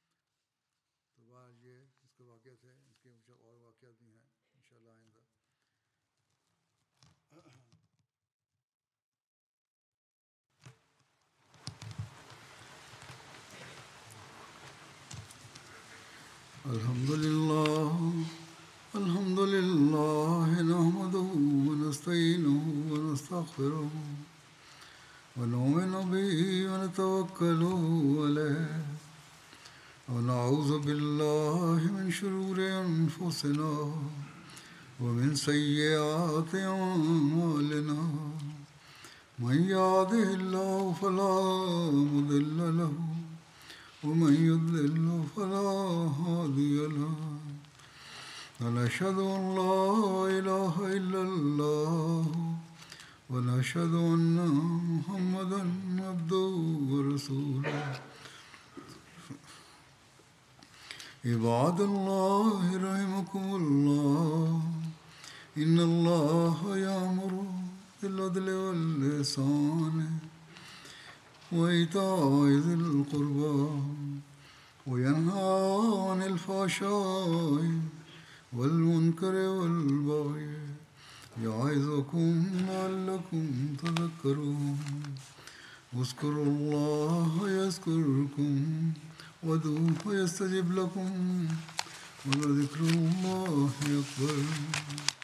الحمد لله الحمد لله نحمده ونستعينه ونستغفره ونؤمن به ونتوكل عليه ونعوذ بالله من شرور أنفسنا ومن سيئات أعمالنا من يهده الله فلا مضل له ومن يضلل فلا هادي له ونشهد أن لا إله إلا الله ونشهد أن محمدا عبده ورسوله عباد الله رحمكم الله إن الله يأمر بالعدل والإحسان وإيتاء ذي القربى وينهى عن الفحشاء والمنكر والبغي يعظكم لعلكم تذكرون اذكروا الله يذكركم وادعوه يستجب لكم ولذكر الله أكبر